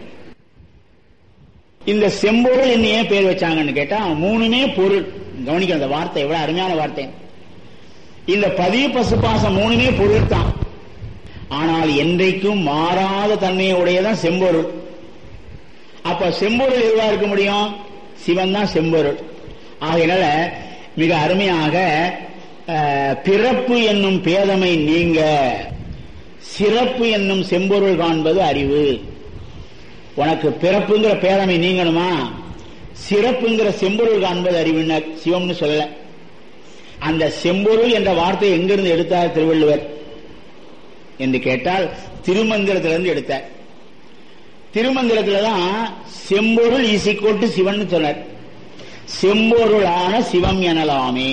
இந்த செம்பொருள் என்ன ஏன் பேர் வச்சாங்கன்னு கேட்டா மூணுமே பொருள் கவனிக்கிற அந்த வார்த்தை எவ்வளவு அருமையான வார்த்தை இந்த பதிய பசுபாசம் மூணுமே பொருள் தான் ஆனால் என்றைக்கும் மாறாத தன்மையை உடையதான் செம்பொருள் அப்ப செம்பொருள் எதுவா இருக்க முடியும் சிவன் தான் செம்பொருள் ஆகையினால மிக அருமையாக அஹ், பிறப்பு என்னும் பேதமை நீங்க சிறப்பு என்னும் செம்பொருள் காண்பது அறிவு உனக்கு பிறப்புங்கிற பேதமை நீங்கணுமா சிறப்புங்கிற செம்பொருள் காண்பது அறிவினர் சிவம்னு சொல்லல அந்த செம்பொருள் என்ற வார்த்தை எங்கிருந்து எடுத்தார் திருவள்ளுவர் என்று கேட்டால் திருமந்திரத்திலிருந்து எடுத்தார் திருமந்திரத்துல தான் செம்பொருள் ஈசிக்கோட்டு சிவன் சொன்னார் செம்பொருளான சிவம் எனலாமே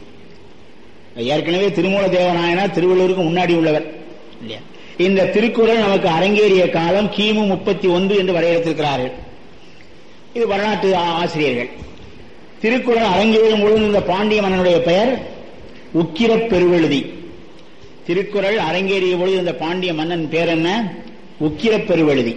ஏற்கனவே திருமூல தேவநாயனார் திருவள்ளூருக்கு முன்னாடி உள்ளவர் இல்லையா இந்த திருக்குறள் நமக்கு அரங்கேறிய காலம் கிமு முப்பத்தி ஒன்று என்று வரையறுத்திருக்கிறார்கள் இது வரலாற்று ஆ- ஆசிரியர்கள் திருக்குறள் அரங்கேறும் பொழுது இந்த பாண்டிய மன்னனுடைய பெயர் உக்கிரப் பெருவெழுதி திருக்குறள் அரங்கேறிய பொழுது இந்த பாண்டிய மன்னன் பேர் என்ன உக்கிரப் பெருவெழுதி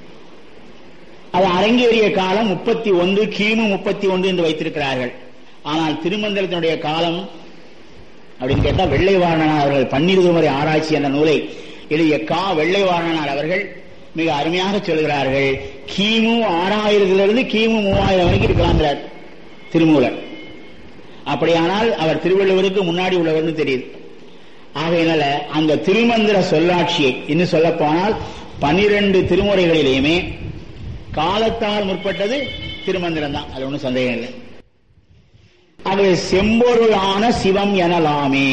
அது அரங்கேறிய காலம் முப்பத்தி ஒன்று கிமு முப்பத்தி ஒன்று என்று வைத்திருக்கிறார்கள் ஆனால் திருமந்திரத்தினுடைய காலம் அப்படின்னு கேட்டா வெள்ளை வாரணனார் அவர்கள் பன்னிரு முறை ஆராய்ச்சி என்ற நூலை எழுதிய கா வெள்ளை வாரணனார் அவர்கள் மிக அருமையாக சொல்கிறார்கள் கிமு ஆறாயிரத்திலிருந்து கிமு மூவாயிரம் வரைக்கும் இருக்கலாங்கிறார் திருமூலர் அப்படியானால் அவர் திருவள்ளுவருக்கு முன்னாடி உள்ளவர்னு தெரியுது ஆகையினால அந்த திருமந்திர சொல்லாட்சியை இன்னும் சொல்ல போனால் பனிரெண்டு திருமுறைகளிலேயுமே காலத்தால் முற்பட்டது திருமந்திரம் தான் அது ஒன்றும் சந்தேகம் இல்லை ஆகவே செம்பொருளான சிவம் எனலாமே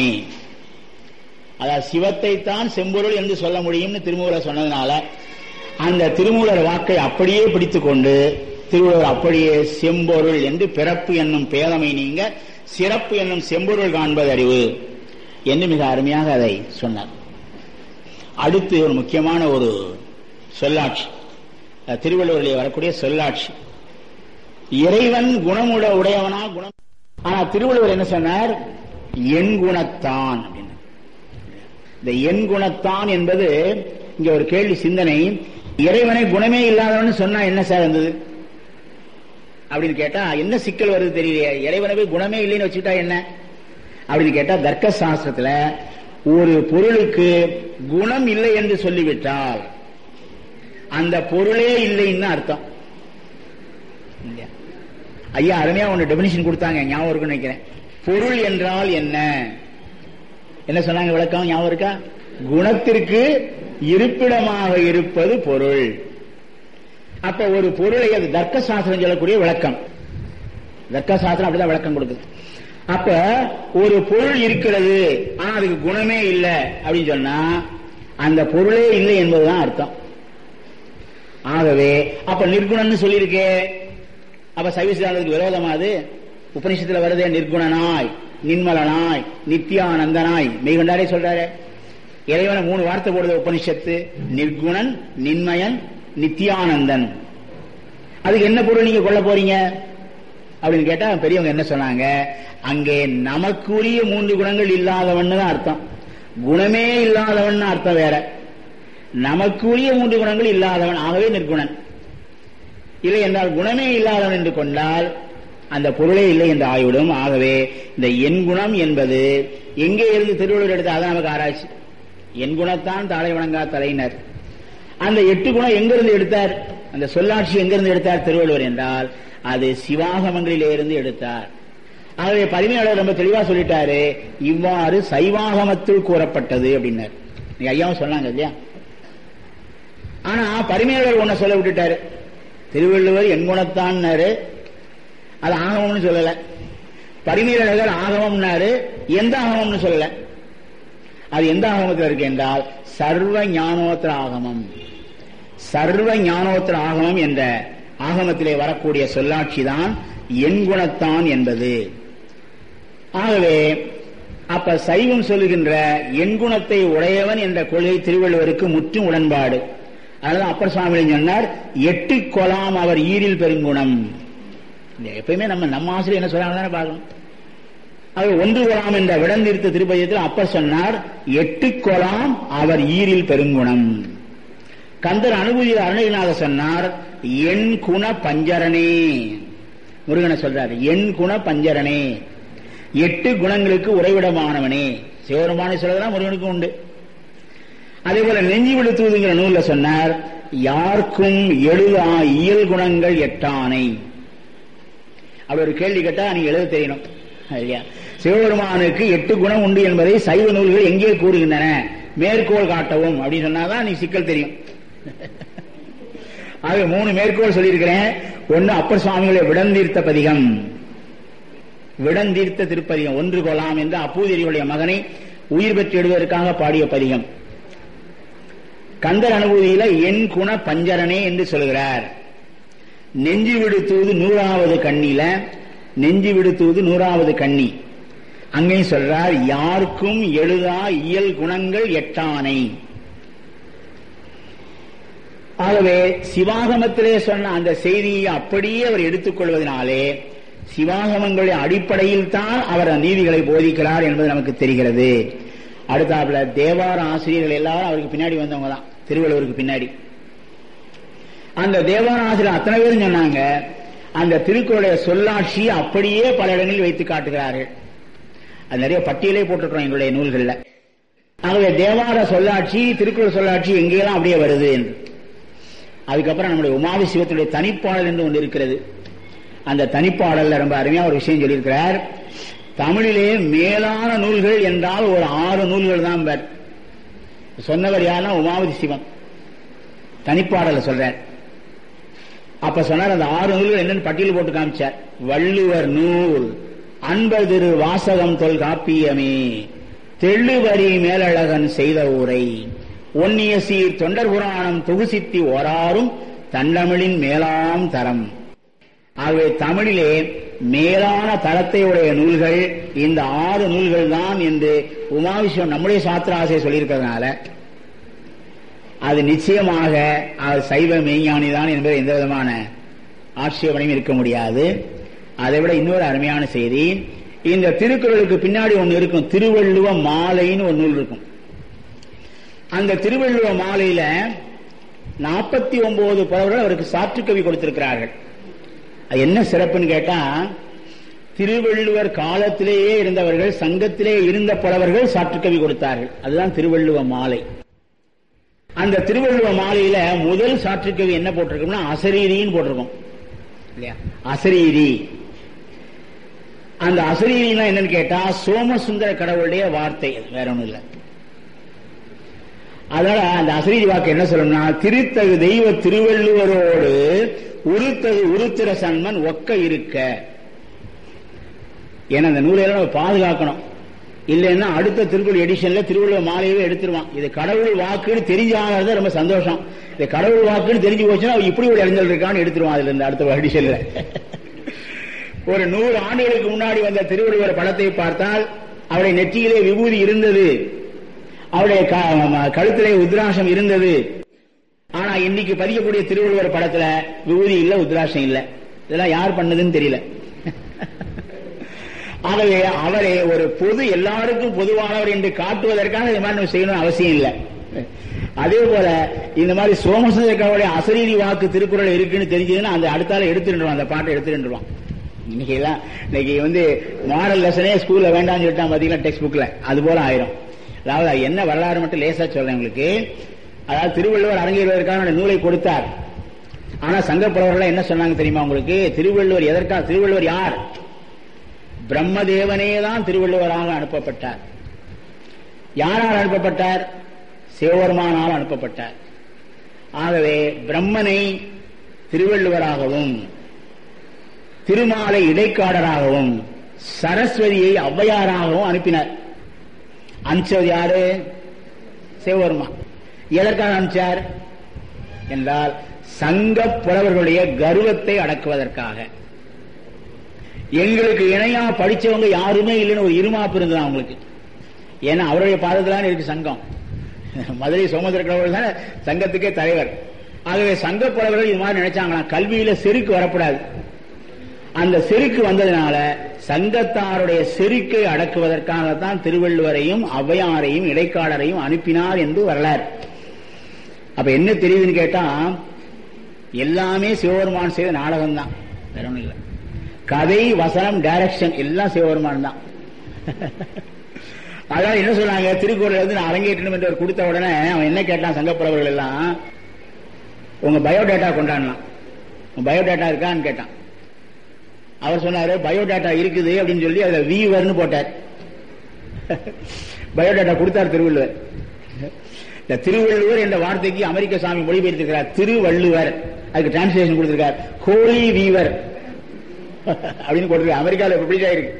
அதாவது சிவத்தை தான் செம்பொருள் என்று சொல்ல முடியும்னு திருமூலர் சொன்னதுனால அந்த திருமூலர் வாக்கை அப்படியே பிடித்துக் கொண்டு திருவள்ளுவர் அப்படியே செம்பொருள் என்று பிறப்பு என்னும் பேதமை நீங்க சிறப்பு என்னும் செம்பொருள் காண்பது அறிவு என்று மிக அருமையாக அதை சொன்னார் அடுத்து ஒரு முக்கியமான ஒரு சொல்லாட்சி அஹ் திருவள்ளுவரிலே வரக்கூடிய சொல்லாட்சி இறைவன் குணமுட உடையவனா குணம் ஆனா திருவள்ளுவர் என்ன சொன்னார் என் குணத்தான் அப்படின்னு இந்த என் குணத்தான் என்பது இங்க ஒரு கேள்வி சிந்தனை இறைவனை குணமே இல்லாதவன் சொன்னா என்ன சார் இருந்தது அப்படின்னு கேட்டா என்ன சிக்கல் வருது தெரியலையே இறைவனவே குணமே இல்லைன்னு வச்சுக்கிட்டா என்ன அப்படின்னு கேட்டா தர்க்க சாஸ்திரத்துல ஒரு பொருளுக்கு குணம் இல்லை என்று சொல்லிவிட்டால் அந்த பொருளே இல்லைன்னு அர்த்தம் இல்லையா? ஐயா அருமையா ஒன்னு டெபினிஷன் கொடுத்தாங்க ஞாபகம் இருக்குன்னு நினைக்கிறேன் பொருள் என்றால் என்ன என்ன சொன்னாங்க விளக்கம் ஞாபகம் இருக்கா குணத்திற்கு இருப்பிடமாக இருப்பது பொருள் அப்ப ஒரு பொருளை அது தர்க்க சாஸ்திரம் சொல்லக்கூடிய விளக்கம் தர்க்க சாஸ்திரம் அப்படிதான் விளக்கம் கொடுக்குது அப்ப ஒரு பொருள் இருக்கிறது ஆனா அதுக்கு குணமே இல்லை அப்படின்னு சொன்னா அந்த பொருளே இல்லை என்பதுதான் அர்த்தம் ஆகவே அப்ப நிர்குணம்னு சொல்லியிருக்கே அப்ப சைவ சித்தாந்தத்துக்கு விரோதமா அது உபனிஷத்துல வருதே நிர்குணனாய் நின்மலனாய் நித்யானந்தனாய் மெய்கண்டாரே சொல்றாரு இறைவனை மூணு வார்த்தை போடுது உபனிஷத்து நிர்குணன் நின்மயன் நித்யானந்தன் அதுக்கு என்ன பொருள் நீங்க கொள்ள போறீங்க அப்படின்னு கேட்டா பெரியவங்க என்ன சொன்னாங்க அங்கே நமக்குரிய மூன்று குணங்கள் இல்லாதவன் தான் அர்த்தம் குணமே இல்லாதவன் அர்த்தம் வேற நமக்குரிய மூன்று குணங்கள் இல்லாதவன் ஆகவே நிர்குணன் இல்லை என்றால் குணமே இல்லாதவன் என்று கொண்டால் அந்த பொருளே இல்லை என்று ஆகிவிடும் ஆகவே இந்த என் குணம் என்பது எங்கே இருந்து திருவள்ளுவர் எடுத்து அதை நமக்கு ஆராய்ச்சி என் குணத்தான் தலை வணங்கா தலையினர் அந்த எட்டு குணம் எங்கிருந்து எடுத்தார் அந்த சொல்லாட்சி எங்கிருந்து எடுத்தார் திருவள்ளுவர் என்றால் அது சிவாகமங்களிலே இருந்து எடுத்தார் ஆகவே பரிமையாளர் ரொம்ப தெளிவா சொல்லிட்டாரு இவ்வாறு சைவாகமத்தில் கூறப்பட்டது அப்படின்னார் நீங்க ஐயாவும் சொன்னாங்க இல்லையா ஆனா பரிமையாளர் ஒன்ன சொல்ல விட்டுட்டாரு திருவள்ளுவர் என் குணத்தான்னாரு அது ஆகமம்னு சொல்லல பரிமீரழகர் ஆகமம்னாரு எந்த ஆகமம்னு சொல்லல அது எந்த ஆகமத்தில் இருக்கு என்றால் சர்வ ஞானோத்திர ஆகமம் சர்வ ஞானோத்திர ஆகமம் என்ற ஆகமத்திலே வரக்கூடிய சொல்லாட்சி தான் என் குணத்தான் என்பது ஆகவே அப்ப சைவம் சொல்லுகின்ற என் குணத்தை உடையவன் என்ற கொள்கை திருவள்ளுவருக்கு முற்றும் உடன்பாடு அதனால அப்பர் சுவாமி சொன்னார் எட்டு கொலாம் அவர் ஈரில் பெருங்குணம் எப்பயுமே நம்ம நம்ம ஆசிரியர் என்ன சொல்றாங்க தானே பார்க்கணும் அது ஒன்று கொலாம் என்ற விடந்திருத்த திருப்பதியத்தில் அப்பர் சொன்னார் எட்டு கொலாம் அவர் ஈரில் பெருங்குணம் கந்தர் அனுபூதியில் அருணகிரிநாத சொன்னார் என் குண பஞ்சரனே முருகனை சொல்றாரு என் குண பஞ்சரனே எட்டு குணங்களுக்கு உறைவிடமானவனே சிவபெருமானை சொல்றதுதான் முருகனுக்கு உண்டு அதே போல நெஞ்சி விழுத்துவதுங்கிற நூல்ல சொன்னார் யாருக்கும் எழுதா இயல் குணங்கள் எட்டானை அப்படி ஒரு கேள்வி கேட்டா நீங்க எழுத தெரியணும் இல்லையா சிவபெருமானுக்கு எட்டு குணம் உண்டு என்பதை சைவ நூல்கள் எங்கே கூறுகின்றன மேற்கோள் காட்டவும் அப்படின்னு சொன்னாதான் நீ சிக்கல் தெரியும் ஆக மூணு மேற்கோள் சொல்லியிருக்கிறேன் ஒன்னு அப்பர் சுவாமிகளை விடந்தீர்த்த பதிகம் விடந்தீர்த்த திருப்பதிகம் ஒன்று கொலாம் என்று அப்பூதிரியுடைய மகனை உயிர் பெற்று எடுவதற்காக பாடிய பதிகம் கந்தர் அனுபூதியில என் குண பஞ்சரனே என்று சொல்கிறார் நெஞ்சு விடுத்துவது நூறாவது கண்ணில நெஞ்சு விடுத்துவது நூறாவது கண்ணி அங்கேயும் சொல்றார் யாருக்கும் எழுதா இயல் குணங்கள் எட்டானை ஆகவே சிவாகமத்திலே சொன்ன அந்த செய்தியை அப்படியே அவர் எடுத்துக்கொள்வதனாலே சிவாகமங்களுடைய அடிப்படையில் தான் அவர் நீதிகளை போதிக்கிறார் என்பது நமக்கு தெரிகிறது அடுத்தாப்புல தேவார ஆசிரியர்கள் எல்லாரும் அவருக்கு பின்னாடி வந்தவங்க தான் திருவள்ளுவருக்கு பின்னாடி அந்த தேவார ஆசிரியர் அத்தனை பேரும் சொன்னாங்க அந்த திருக்குறளுடைய சொல்லாட்சி அப்படியே பல இடங்களில் வைத்து காட்டுகிறார்கள் அது நிறைய பட்டியலே போட்டுக்கிறோம் எங்களுடைய நூல்கள்ல ஆகவே தேவார சொல்லாட்சி திருக்குறள் சொல்லாட்சி எங்கெல்லாம் அப்படியே வருது என்று அதுக்கப்புறம் நம்முடைய உமாவி சிவத்தினுடைய தனிப்பாடல் என்று ஒன்று இருக்கிறது அந்த தனிப்பாடல்ல ரொம்ப அருமையா ஒரு விஷயம் சொல்லியிருக்கிறார் தமிழிலே மேலான நூல்கள் என்றால் ஒரு ஆறு நூல்கள் தான் பேர் சொன்னவர் யாருன்னா உமாவதி சிவம் தனிப்பாடல சொல்றார் அப்ப சொன்னார் அந்த ஆறு நூல்கள் என்னன்னு பட்டியல் போட்டு காமிச்சார் வள்ளுவர் நூல் அன்பர் திரு வாசகம் தொல் காப்பியமே தெள்ளுவரி மேலழகன் செய்த ஊரை ஒன்னிய சீர் தொண்டர் புராணம் தொகுசித்தி ஓராறும் தண்டமிழின் மேலாம் தரம் ஆகவே தமிழிலே மேலான தரத்தை உடைய நூல்கள் இந்த ஆறு நூல்கள் தான் என்று உமாவிஸ்வம் நம்முடைய சாத்திர ஆசையை சொல்லியிருக்கிறதுனால அது நிச்சயமாக அது சைவ மெய்ஞானி தான் என்பது எந்த விதமான ஆட்சேபனையும் இருக்க முடியாது அதை விட இன்னொரு அருமையான செய்தி இந்த திருக்குறளுக்கு பின்னாடி ஒன்று இருக்கும் திருவள்ளுவ மாலைன்னு ஒரு நூல் இருக்கும் அந்த திருவள்ளுவ மாலையில நாற்பத்தி ஒன்பது புலவர்கள் அவருக்கு சாற்றுக்கவி கொடுத்திருக்கிறார்கள் அது என்ன சிறப்புன்னு கேட்டா திருவள்ளுவர் காலத்திலேயே இருந்தவர்கள் சங்கத்திலே இருந்த புலவர்கள் சாற்றுக்கவி கொடுத்தார்கள் அதுதான் திருவள்ளுவ மாலை அந்த திருவள்ளுவ மாலையில முதல் சாற்றுக்கவி என்ன போட்டிருக்கோம்னா அசரீரின்னு போட்டிருக்கோம் இல்லையா அசரீரி அந்த அசரீரினா என்னன்னு கேட்டா சோமசுந்தர கடவுளுடைய வார்த்தை அது வேற ஒண்ணும் இல்லை அதனால அந்த அசரீரி வாக்கு என்ன சொல்லணும்னா திருத்தகு தெய்வ திருவள்ளுவரோடு உருத்தகு உருத்திர சன்மன் ஒக்க இருக்க ஏன்னா அந்த நூலையெல்லாம் நம்ம பாதுகாக்கணும் இல்லைன்னா அடுத்த திருக்குறள் எடிஷன்ல திருவள்ளுவர் மாலையவே எடுத்துருவான் இது கடவுள் வாக்குன்னு தெரிஞ்சாங்கிறது ரொம்ப சந்தோஷம் இது கடவுள் வாக்குன்னு தெரிஞ்சு போச்சுன்னா அவன் இப்படி ஒரு இளைஞர் இருக்கான்னு எடுத்துருவான் அதுல இருந்து அடுத்த எடிஷன்ல ஒரு நூறு ஆண்டுகளுக்கு முன்னாடி வந்த திருவள்ளுவர் படத்தை பார்த்தால் அவருடைய நெற்றியிலே விபூதி இருந்தது அவருடைய கழுத்திலே உத்ராசம் இருந்தது ஆனா இன்னைக்கு பதிக்கக்கூடிய திருவள்ளுவர் படத்துல விபூதி இல்ல உத்ராசம் இல்ல இதெல்லாம் யார் பண்ணதுன்னு தெரியல ஆகவே அவரை ஒரு பொது எல்லாருக்கும் பொதுவானவர் என்று காட்டுவதற்காக இது மாதிரி செய்யணும் அவசியம் இல்லை அதே போல இந்த மாதிரி சோமசுந்தரக்காவுடைய அசரீரி வாக்கு திருக்குறள் இருக்குன்னு தெரிஞ்சதுன்னா அந்த அடுத்தால எடுத்துருவான் அந்த பாட்டை எடுத்துருவான் இன்னைக்கு எல்லாம் இன்னைக்கு வந்து மாடல் லெசனே ஸ்கூல்ல வேண்டாம்னு சொல்லிட்டான் பாத்தீங்களா டெக்ஸ்ட் புக்ல அது போல ஆயிரும் அதாவது என்ன வரலாறு மட்டும் லேசா சொல்றேன் உங்களுக்கு அதாவது திருவள்ளுவர் அரங்கேறுவதற்கான நூலை கொடுத்தார் ஆனா சங்க புலவர்கள் என்ன சொன்னாங்க தெரியுமா உங்களுக்கு திருவள்ளுவர் எதற்காக திருவள்ளுவர் யார் பிரம்மதேவனே தான் திருவள்ளுவராக அனுப்பப்பட்டார் யாரால் அனுப்பப்பட்டார் சிவபெருமானால் அனுப்பப்பட்டார் ஆகவே பிரம்மனை திருவள்ளுவராகவும் திருமாலை இடைக்காடராகவும் சரஸ்வதியை ஔவையாராகவும் அனுப்பினார் அனுப்பிச்சது யாரு சிவபெருமா எதற்காக அனுப்பிச்சார் என்றால் சங்க புலவர்களுடைய கர்வத்தை அடக்குவதற்காக எங்களுக்கு இணையா படிச்சவங்க யாருமே இல்லைன்னு ஒரு இருமாப்பு இருந்தது அவங்களுக்கு ஏன்னா அவருடைய பாதத்திலான இருக்கு சங்கம் மதுரை சோமந்திர கடவுள் தானே சங்கத்துக்கே தலைவர் ஆகவே சங்க புலவர்கள் இது மாதிரி நினைச்சாங்களாம் கல்வியில செருக்கு வரக்கூடாது அந்த செருக்கு வந்ததுனால சங்கத்தாருடைய செருக்கை அடக்குவதற்காகத்தான் திருவள்ளுவரையும் ஔவையாரையும் இடைக்காலரையும் அனுப்பினார் என்று வரலாறு அப்ப என்ன தெரியுதுன்னு கேட்டா எல்லாமே சிவபெருமான் செய்த நாடகம் தான் வேற ஒண்ணும் இல்லை கதை வசனம் டைரக்ஷன் எல்லாம் சிவபெருமான் தான் அதான் என்ன சொன்னாங்க திருக்குறள் வந்து நான் அரங்கேற்றணும் என்று அவர் கொடுத்த உடனே அவன் என்ன கேட்டான் சங்கப்புறவர்கள் எல்லாம் உங்க பயோடேட்டா கொண்டாடலாம் உங்க பயோடேட்டா இருக்கான்னு கேட்டான் அவர் சொன்னாரு பயோடேட்டா இருக்குது அப்படின்னு சொல்லி அதுல வீவர்னு போட்டார் பயோடேட்டா கொடுத்தார் திருவள்ளுவர் இந்த திருவள்ளுவர் என்ற வார்த்தைக்கு அமெரிக்க சாமி மொழிபெயர்த்திருக்கிறார் திருவள்ளுவர் அதுக்கு டிரான்ஸ்லேஷன் கொடுத்திருக்கார் ஹோலி வீவர் அப்படின்னு போட்டிருக்காரு அமெரிக்காவில் இப்படி இருக்கு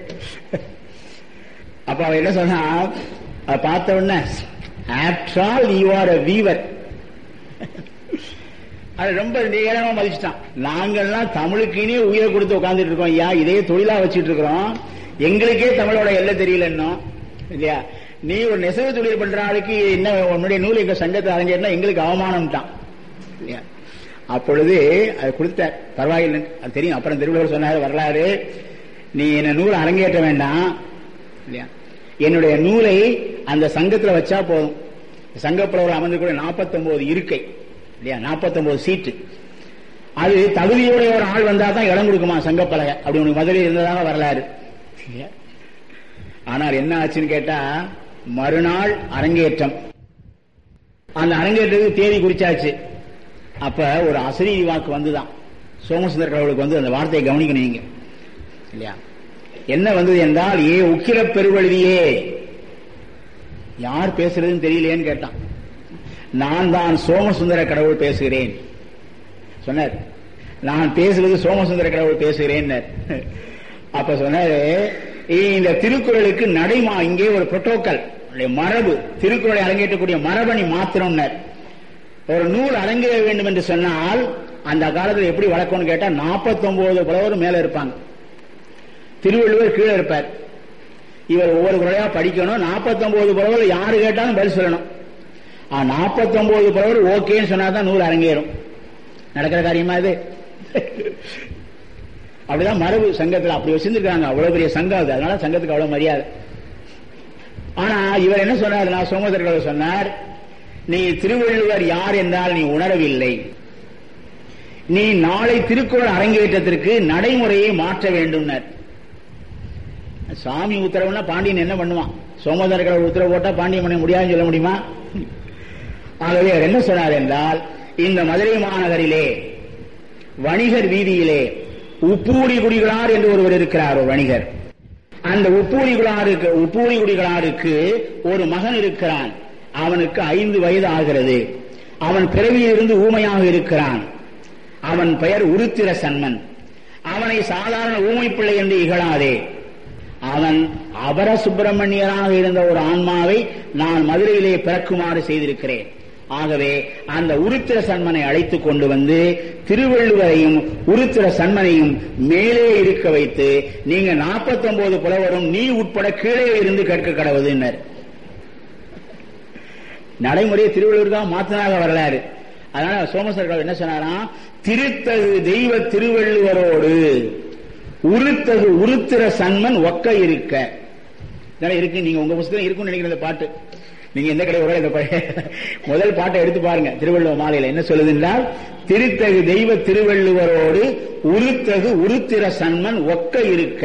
அப்ப அவன் என்ன சொன்னா அதை பார்த்த உடனே after all you are a weaver அது ரொம்ப ஏழமா மதிச்சுட்டான் நாங்கள்லாம் தமிழுக்குனே உயிரை கொடுத்து உட்கார்ந்துட்டு இருக்கோம் ஐயா இதே தொழிலா வச்சுட்டு இருக்கிறோம் எங்களுக்கே தமிழோட எல்லை தெரியல இன்னும் இல்லையா நீ ஒரு நெசவு தொழில் பண்ற ஆளுக்கு என்ன உன்னுடைய நூல் எங்க சங்கத்தை அரங்கேறினா எங்களுக்கு அவமானம்ட்டான் இல்லையா அப்பொழுது அது கொடுத்தார் பரவாயில்லை அது தெரியும் அப்புறம் திருவள்ளுவர் சொன்னார் வரலாறு நீ என்ன நூல் அரங்கேற்ற வேண்டாம் இல்லையா என்னுடைய நூலை அந்த சங்கத்துல வச்சா போதும் சங்கப்புலவர் அமர்ந்து கூட நாற்பத்தொன்பது இருக்கை இல்லையா நாற்பத்தொன்பது சீட்டு அது தகுதியுடைய ஒரு ஆள் வந்தா தான் இடம் கொடுக்குமா சங்கப்பலகை அப்படி உனக்கு மதுரை இருந்ததாக வரலாறு ஆனால் என்ன ஆச்சுன்னு கேட்டா மறுநாள் அரங்கேற்றம் அந்த அரங்கேற்றத்துக்கு தேதி குறிச்சாச்சு அப்ப ஒரு அசரீதி வாக்கு வந்துதான் சோமசுந்தர கடவுளுக்கு வந்து அந்த வார்த்தையை கவனிக்கணும் நீங்க இல்லையா என்ன வந்தது என்றால் ஏ உக்கிர பெருவழுதியே யார் பேசுறதுன்னு தெரியலையேன்னு கேட்டான் நான் தான் சோமசுந்தர கடவுள் பேசுகிறேன் சொன்னார் நான் பேசுவது சோமசுந்தர கடவுள் பேசுகிறேன் அப்ப சொன்னாரு இந்த திருக்குறளுக்கு நடைமா இங்கே ஒரு புரோட்டோக்கல் மரபு திருக்குறளை அரங்கேற்றக்கூடிய மரபணி மாத்திரம்னர் ஒரு நூல் அரங்கேற வேண்டும் என்று சொன்னால் அந்த காலத்தில் எப்படி வழக்கம்னு கேட்டா நாற்பத்தி ஒன்பது புலவர் மேல இருப்பாங்க திருவள்ளுவர் கீழே இருப்பார் இவர் ஒவ்வொரு குறையா படிக்கணும் நாற்பத்தி ஒன்பது புலவர் யாரு கேட்டாலும் பதில் சொல்லணும் நாற்பத்தி ஒன்பது புலவர் ஓகேன்னு சொன்னாதான் நூல் அரங்கேறும் நடக்கிற காரியமா இது அப்படிதான் மரபு சங்கத்தில் அப்படி வச்சிருக்காங்க அவ்வளவு பெரிய சங்கம் அது அதனால சங்கத்துக்கு அவ்வளவு மரியாதை ஆனா இவர் என்ன சொன்னார் நான் சோமதர்கள் சொன்னார் நீ திருவள்ளுவர் யார் என்றால் நீ உணரவில்லை நீ நாளை திருக்குறள் அரங்கேற்றத்திற்கு நடைமுறையை மாற்ற வேண்டும் சாமி உத்தரவுனா பாண்டியன் என்ன பண்ணுவான் சோமதர்கள் உத்தரவு போட்டா பாண்டியன் பண்ண முடியாதுன்னு சொல்ல முடியுமா ஆகவே அவர் என்ன சொன்னார் என்றால் இந்த மதுரை மாநகரிலே வணிகர் வீதியிலே உப்பூடி குடிகளார் என்று ஒருவர் இருக்கிறார் ஒரு வணிகர் அந்த உப்பூடி குடாருக்கு உப்பூடி குடிகளாருக்கு ஒரு மகன் இருக்கிறான் அவனுக்கு ஐந்து வயது ஆகிறது அவன் பிறவியிலிருந்து ஊமையாக இருக்கிறான் அவன் பெயர் உருத்திர சன்மன் அவனை சாதாரண ஊமை பிள்ளை என்று இகழாதே அவன் அபர சுப்பிரமணியராக இருந்த ஒரு ஆன்மாவை நான் மதுரையிலே பிறக்குமாறு செய்திருக்கிறேன் ஆகவே அந்த உருத்திர சன்மனை அழைத்துக் கொண்டு வந்து திருவள்ளுவரையும் உருத்திர சன்மனையும் மேலே இருக்க வைத்து நீங்க நாற்பத்தி ஒன்பது புலவரும் நீ உட்பட கீழே இருந்து கேட்க கடவுதுன்னர் நடைமுறையை திருவள்ளுவர் தான் மாத்தினாக வரலாறு அதனால சோமசர்கள் என்ன சொன்னாராம் திருத்தகு தெய்வ திருவள்ளுவரோடு உருத்தகு உருத்திர சன்மன் ஒக்க இருக்க இருக்கு நீங்க உங்க புத்தகம் இருக்கும்னு நினைக்கிற இந்த பாட்டு நீங்க எந்த கடை இந்த முதல் பாட்டை எடுத்து பாருங்க திருவள்ளுவர் மாலையில என்ன சொல்லுது என்றால் திருத்தகு தெய்வ திருவள்ளுவரோடு உருத்தகு உருத்திர சன்மன் ஒக்க இருக்க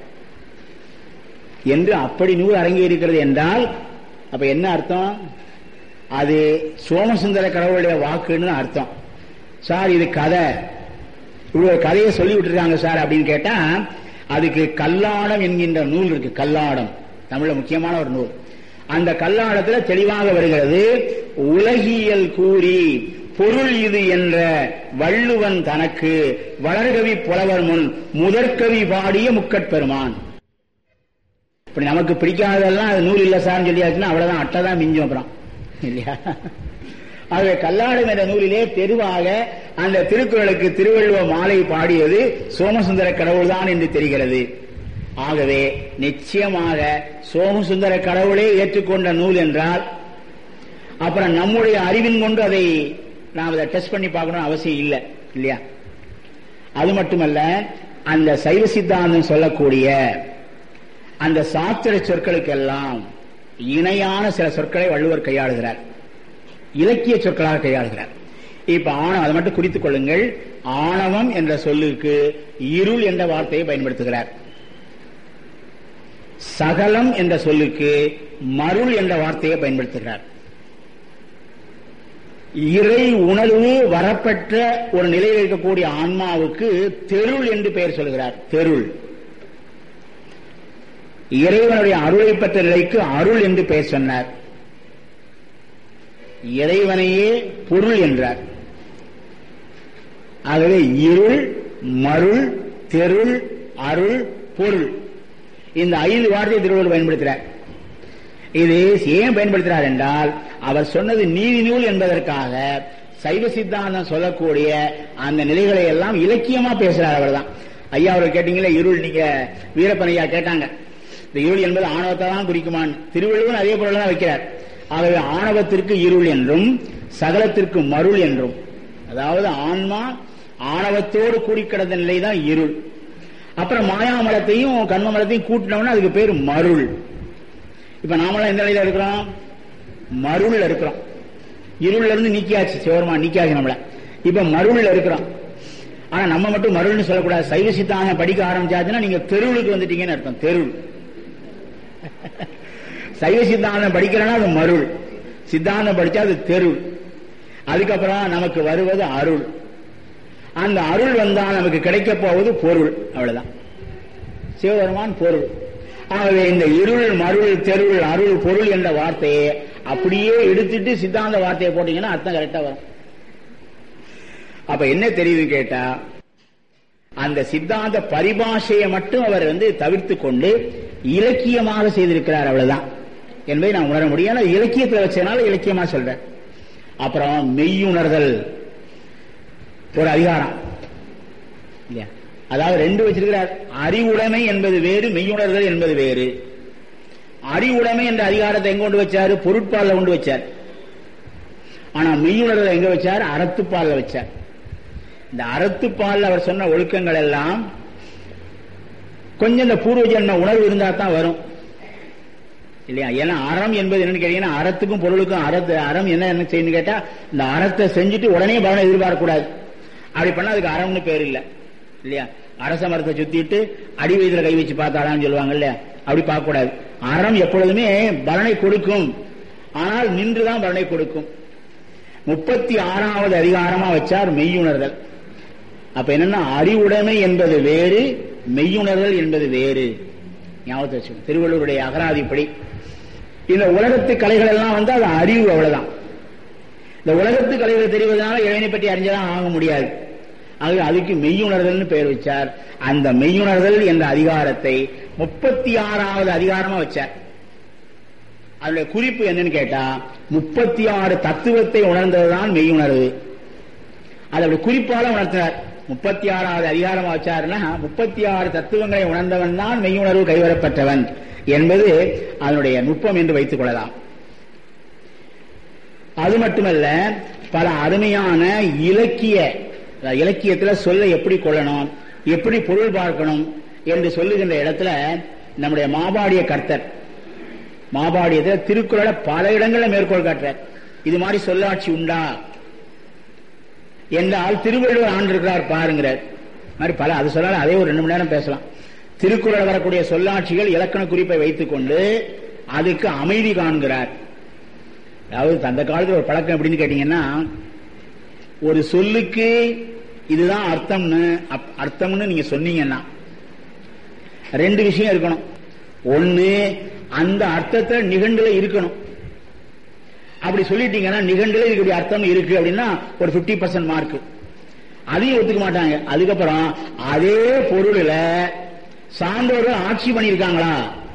என்று அப்படி நூல் அரங்கி இருக்கிறது என்றால் அப்ப என்ன அர்த்தம் அது சோமசுந்தர கடவுளுடைய வாக்குன்னு அர்த்தம் சார் இது கதை இவ்வளவு கதையை சொல்லி விட்டுருக்காங்க சார் அப்படின்னு கேட்டா அதுக்கு கல்லாடம் என்கின்ற நூல் இருக்கு கல்லாடம் தமிழ்ல முக்கியமான ஒரு நூல் அந்த கல்லாடத்துல தெளிவாக வருகிறது உலகியல் கூறி பொருள் இது என்ற வள்ளுவன் தனக்கு வளர்கவி புலவர் முன் முதற்கவி பாடிய முக்கட்பெருமான் இப்படி நமக்கு பிடிக்காததெல்லாம் அது நூல் இல்ல சார்னு சொல்லியாச்சுன்னா அவ்வளவுதான் அட்டை தான் மிஞ்சும் அப்புறம் இல்லையா ஆகவே கல்லாடம் என்ற நூலிலே தெருவாக அந்த திருக்குறளுக்கு திருவள்ளுவ மாலை பாடியது சோமசுந்தர கடவுள்தான் என்று தெரிகிறது ஆகவே நிச்சயமாக சோமசுந்தர கடவுளே ஏற்றுக்கொண்ட நூல் என்றால் அப்புறம் நம்முடைய அறிவின் கொண்டு அதை நாம் அதை டெஸ்ட் பண்ணி பார்க்கணும் அவசியம் இல்லை இல்லையா அது மட்டுமல்ல அந்த சைவ சித்தாந்தம் சொல்லக்கூடிய அந்த சாத்திர சொற்களுக்கெல்லாம் இணையான சில சொற்களை வள்ளுவர் கையாளுகிறார் இலக்கிய சொற்களாக கையாளுகிறார் இப்ப ஆணவம் அதை மட்டும் குறித்துக் கொள்ளுங்கள் ஆணவம் என்ற சொல்லுக்கு இருள் என்ற வார்த்தையை பயன்படுத்துகிறார் சகலம் என்ற சொல்லுக்கு மருள் என்ற வார்த்தையை பயன்படுத்துகிறார் இறை உணர்வு வரப்பெற்ற ஒரு நிலையில் இருக்கக்கூடிய ஆன்மாவுக்கு தெருள் என்று பெயர் சொல்கிறார் தெருள் இறைவனுடைய அருளை பெற்ற நிலைக்கு அருள் என்று பெயர் சொன்னார் இறைவனையே பொருள் என்றார் ஆகவே இருள் மருள் தெருள் அருள் பொருள் இந்த ஐந்து வார்த்தையை திருவள்ளுவர் பயன்படுத்துகிறார் இது ஏன் பயன்படுத்துகிறார் என்றால் அவர் சொன்னது நீதி நூல் என்பதற்காக சைவ சித்தாந்தம் சொல்லக்கூடிய அந்த நிலைகளை எல்லாம் இலக்கியமா பேசுறார் அவர் தான் ஐயா அவர் கேட்டீங்களே இருள் நீங்க வீரப்பன் ஐயா கேட்டாங்க இந்த இருள் என்பது ஆணவத்தை தான் குறிக்குமான் திருவள்ளுவர் அதே பொருள் தான் வைக்கிறார் ஆகவே ஆணவத்திற்கு இருள் என்றும் சகலத்திற்கு மருள் என்றும் அதாவது ஆன்மா ஆணவத்தோடு கூடி கிடந்த நிலை தான் இருள் அப்புறம் மாயாமலத்தையும் கண்மமலத்தையும் கூட்டினோம்னா அதுக்கு பேர் மருள் இப்ப நாமெல்லாம் எந்த நிலையில இருக்கிறோம் மருள்ல இருக்கிறோம் இருள்ல இருந்து நீக்கியாச்சு சிவருமா நீக்கியாச்சு நம்மள இப்ப மருள்ல இருக்கிறோம் ஆனா நம்ம மட்டும் மருள்னு சொல்லக்கூடாது சைவ சித்தாந்தம் படிக்க ஆரம்பிச்சாச்சுன்னா நீங்க தெருவுக்கு வந்துட்டீங்கன்னு அர்த்தம் தெருள் சைவ சித்தாந்தம் படிக்கிறேன்னா அது மருள் சித்தாந்தம் படிச்சா அது தெருள் அதுக்கப்புறம் நமக்கு வருவது அருள் அந்த அருள் வந்தால் நமக்கு கிடைக்க போவது பொருள் அவ்வளவுதான் சிவபெருமான் பொருள் ஆகவே இந்த இருள் மருள் தெருள் அருள் பொருள் என்ற வார்த்தையை அப்படியே எடுத்துட்டு சித்தாந்த வார்த்தையை போட்டீங்கன்னா அர்த்தம் கரெக்டா வரும் அப்ப என்ன தெரியுது கேட்டா அந்த சித்தாந்த பரிபாஷையை மட்டும் அவர் வந்து தவிர்த்து கொண்டு இலக்கியமாக செய்திருக்கிறார் அவ்வளவுதான் என்பதை நான் உணர முடியும் ஆனா இலக்கியத்தில் வச்சனால இலக்கியமா சொல்றேன் அப்புறம் மெய்யுணர்தல் ஒரு அதிகாரம் இல்லையா அதாவது ரெண்டு வச்சிருக்கிறார் அறிவுடைமை என்பது வேறு மெய்யுணர்தல் என்பது வேறு அறிவுடைமை என்ற அதிகாரத்தை எங்க கொண்டு வச்சாரு பொருட்பாலில் கொண்டு வச்சார் ஆனா மெய்யுணர்தல் எங்க வச்சார் அறத்துப்பாலில் வச்சார் இந்த அறத்துப்பாலில் அவர் சொன்ன ஒழுக்கங்கள் எல்லாம் கொஞ்சம் இந்த பூர்வ ஜென்ம உணர்வு இருந்தா தான் வரும் இல்லையா ஏன்னா அறம் என்பது என்னன்னு கேட்டீங்கன்னா அறத்துக்கும் பொருளுக்கும் அறத்து அறம் என்ன என்ன செய்யணும் கேட்டா இந்த அறத்தை செஞ்சுட்டு உடனே பலனை எதிர்பார்க்க கூடாது அப்படி பண்ணா அதுக்கு அறம்னு பேர் இல்ல இல்லையா அரச மரத்தை சுத்திட்டு அடி வயதுல கை வச்சு பார்த்தாடான்னு சொல்லுவாங்க இல்லையா அப்படி பார்க்க கூடாது அறம் எப்பொழுதுமே பலனை கொடுக்கும் ஆனால் நின்றுதான் பலனை கொடுக்கும் முப்பத்தி ஆறாவது அதிகாரமா வச்சார் மெய்யுணர்தல் அப்ப என்னன்னா அறிவுடைமை என்பது வேறு மெய்யுணர்தல் என்பது வேறு ஞாபகத்தை வச்சுக்கணும் திருவள்ளுவருடைய அகராதிப்படி இந்த உலகத்து கலைகள் எல்லாம் வந்து அது அறிவு அவ்வளவுதான் இந்த உலகத்து கலைகள் தெரிவதனால இறைவனை பற்றி அறிஞ்சதான் ஆக முடியாது ஆகவே அதுக்கு மெய்யுணர்தல்னு பெயர் வச்சார் அந்த மெய்யுணர்தல் என்ற அதிகாரத்தை முப்பத்தி ஆறாவது அதிகாரமா வச்சார் அதனுடைய குறிப்பு என்னன்னு கேட்டா முப்பத்தி ஆறு தத்துவத்தை உணர்ந்ததுதான் மெய்யுணர்வு அது அப்படி குறிப்பால உணர்த்தினார் முப்பத்தி ஆறாவது அதிகாரமா வச்சாருன்னா முப்பத்தி ஆறு தத்துவங்களை உணர்ந்தவன் தான் மெய்யுணர்வு கைவரப்பட்டவன் என்பது அதனுடைய நுட்பம் என்று வைத்துக் கொள்ளலாம் அது மட்டுமல்ல பல அருமையான இலக்கிய இலக்கியத்துல சொல்ல எப்படி கொள்ளணும் எப்படி பொருள் பார்க்கணும் என்று சொல்லுகின்ற இடத்துல நம்முடைய மாபாடிய கர்த்தர் மாபாடியத்தில் திருக்குறளை பல இடங்களில் மேற்கோள் காட்டுறார் இது மாதிரி சொல்லாட்சி உண்டா என்றால் திருவள்ளுவர் ஆண்டிருக்கிறார் பாருங்கிறார் மாதிரி பல அது சொல்லால அதே ஒரு ரெண்டு மணி நேரம் பேசலாம் திருக்குறள் வரக்கூடிய சொல்லாட்சிகள் இலக்கண குறிப்பை வைத்துக் கொண்டு அதுக்கு அமைதி காண்கிறார் அதாவது அந்த காலத்தில் ஒரு பழக்கம் எப்படின்னு கேட்டீங்கன்னா ஒரு சொல்லுக்கு இதுதான் அர்த்தம்னு அர்த்தம்னு நீங்க சொன்னீங்கன்னா ரெண்டு விஷயம் இருக்கணும் ஒண்ணு அந்த அர்த்தத்தை நிகண்டுல இருக்கணும் அப்படி சொல்லிட்டீங்கன்னா நிகண்டுல இதுக்கு இப்படி அர்த்தம் இருக்கு அப்படின்னா ஒரு 50% பர்சன்ட் மார்க் அதையும் ஒத்துக்க மாட்டாங்க அதுக்கப்புறம் அதே பொருள்ல சான்றோர்கள் ஆட்சி பண்ணியிருக்காங்களா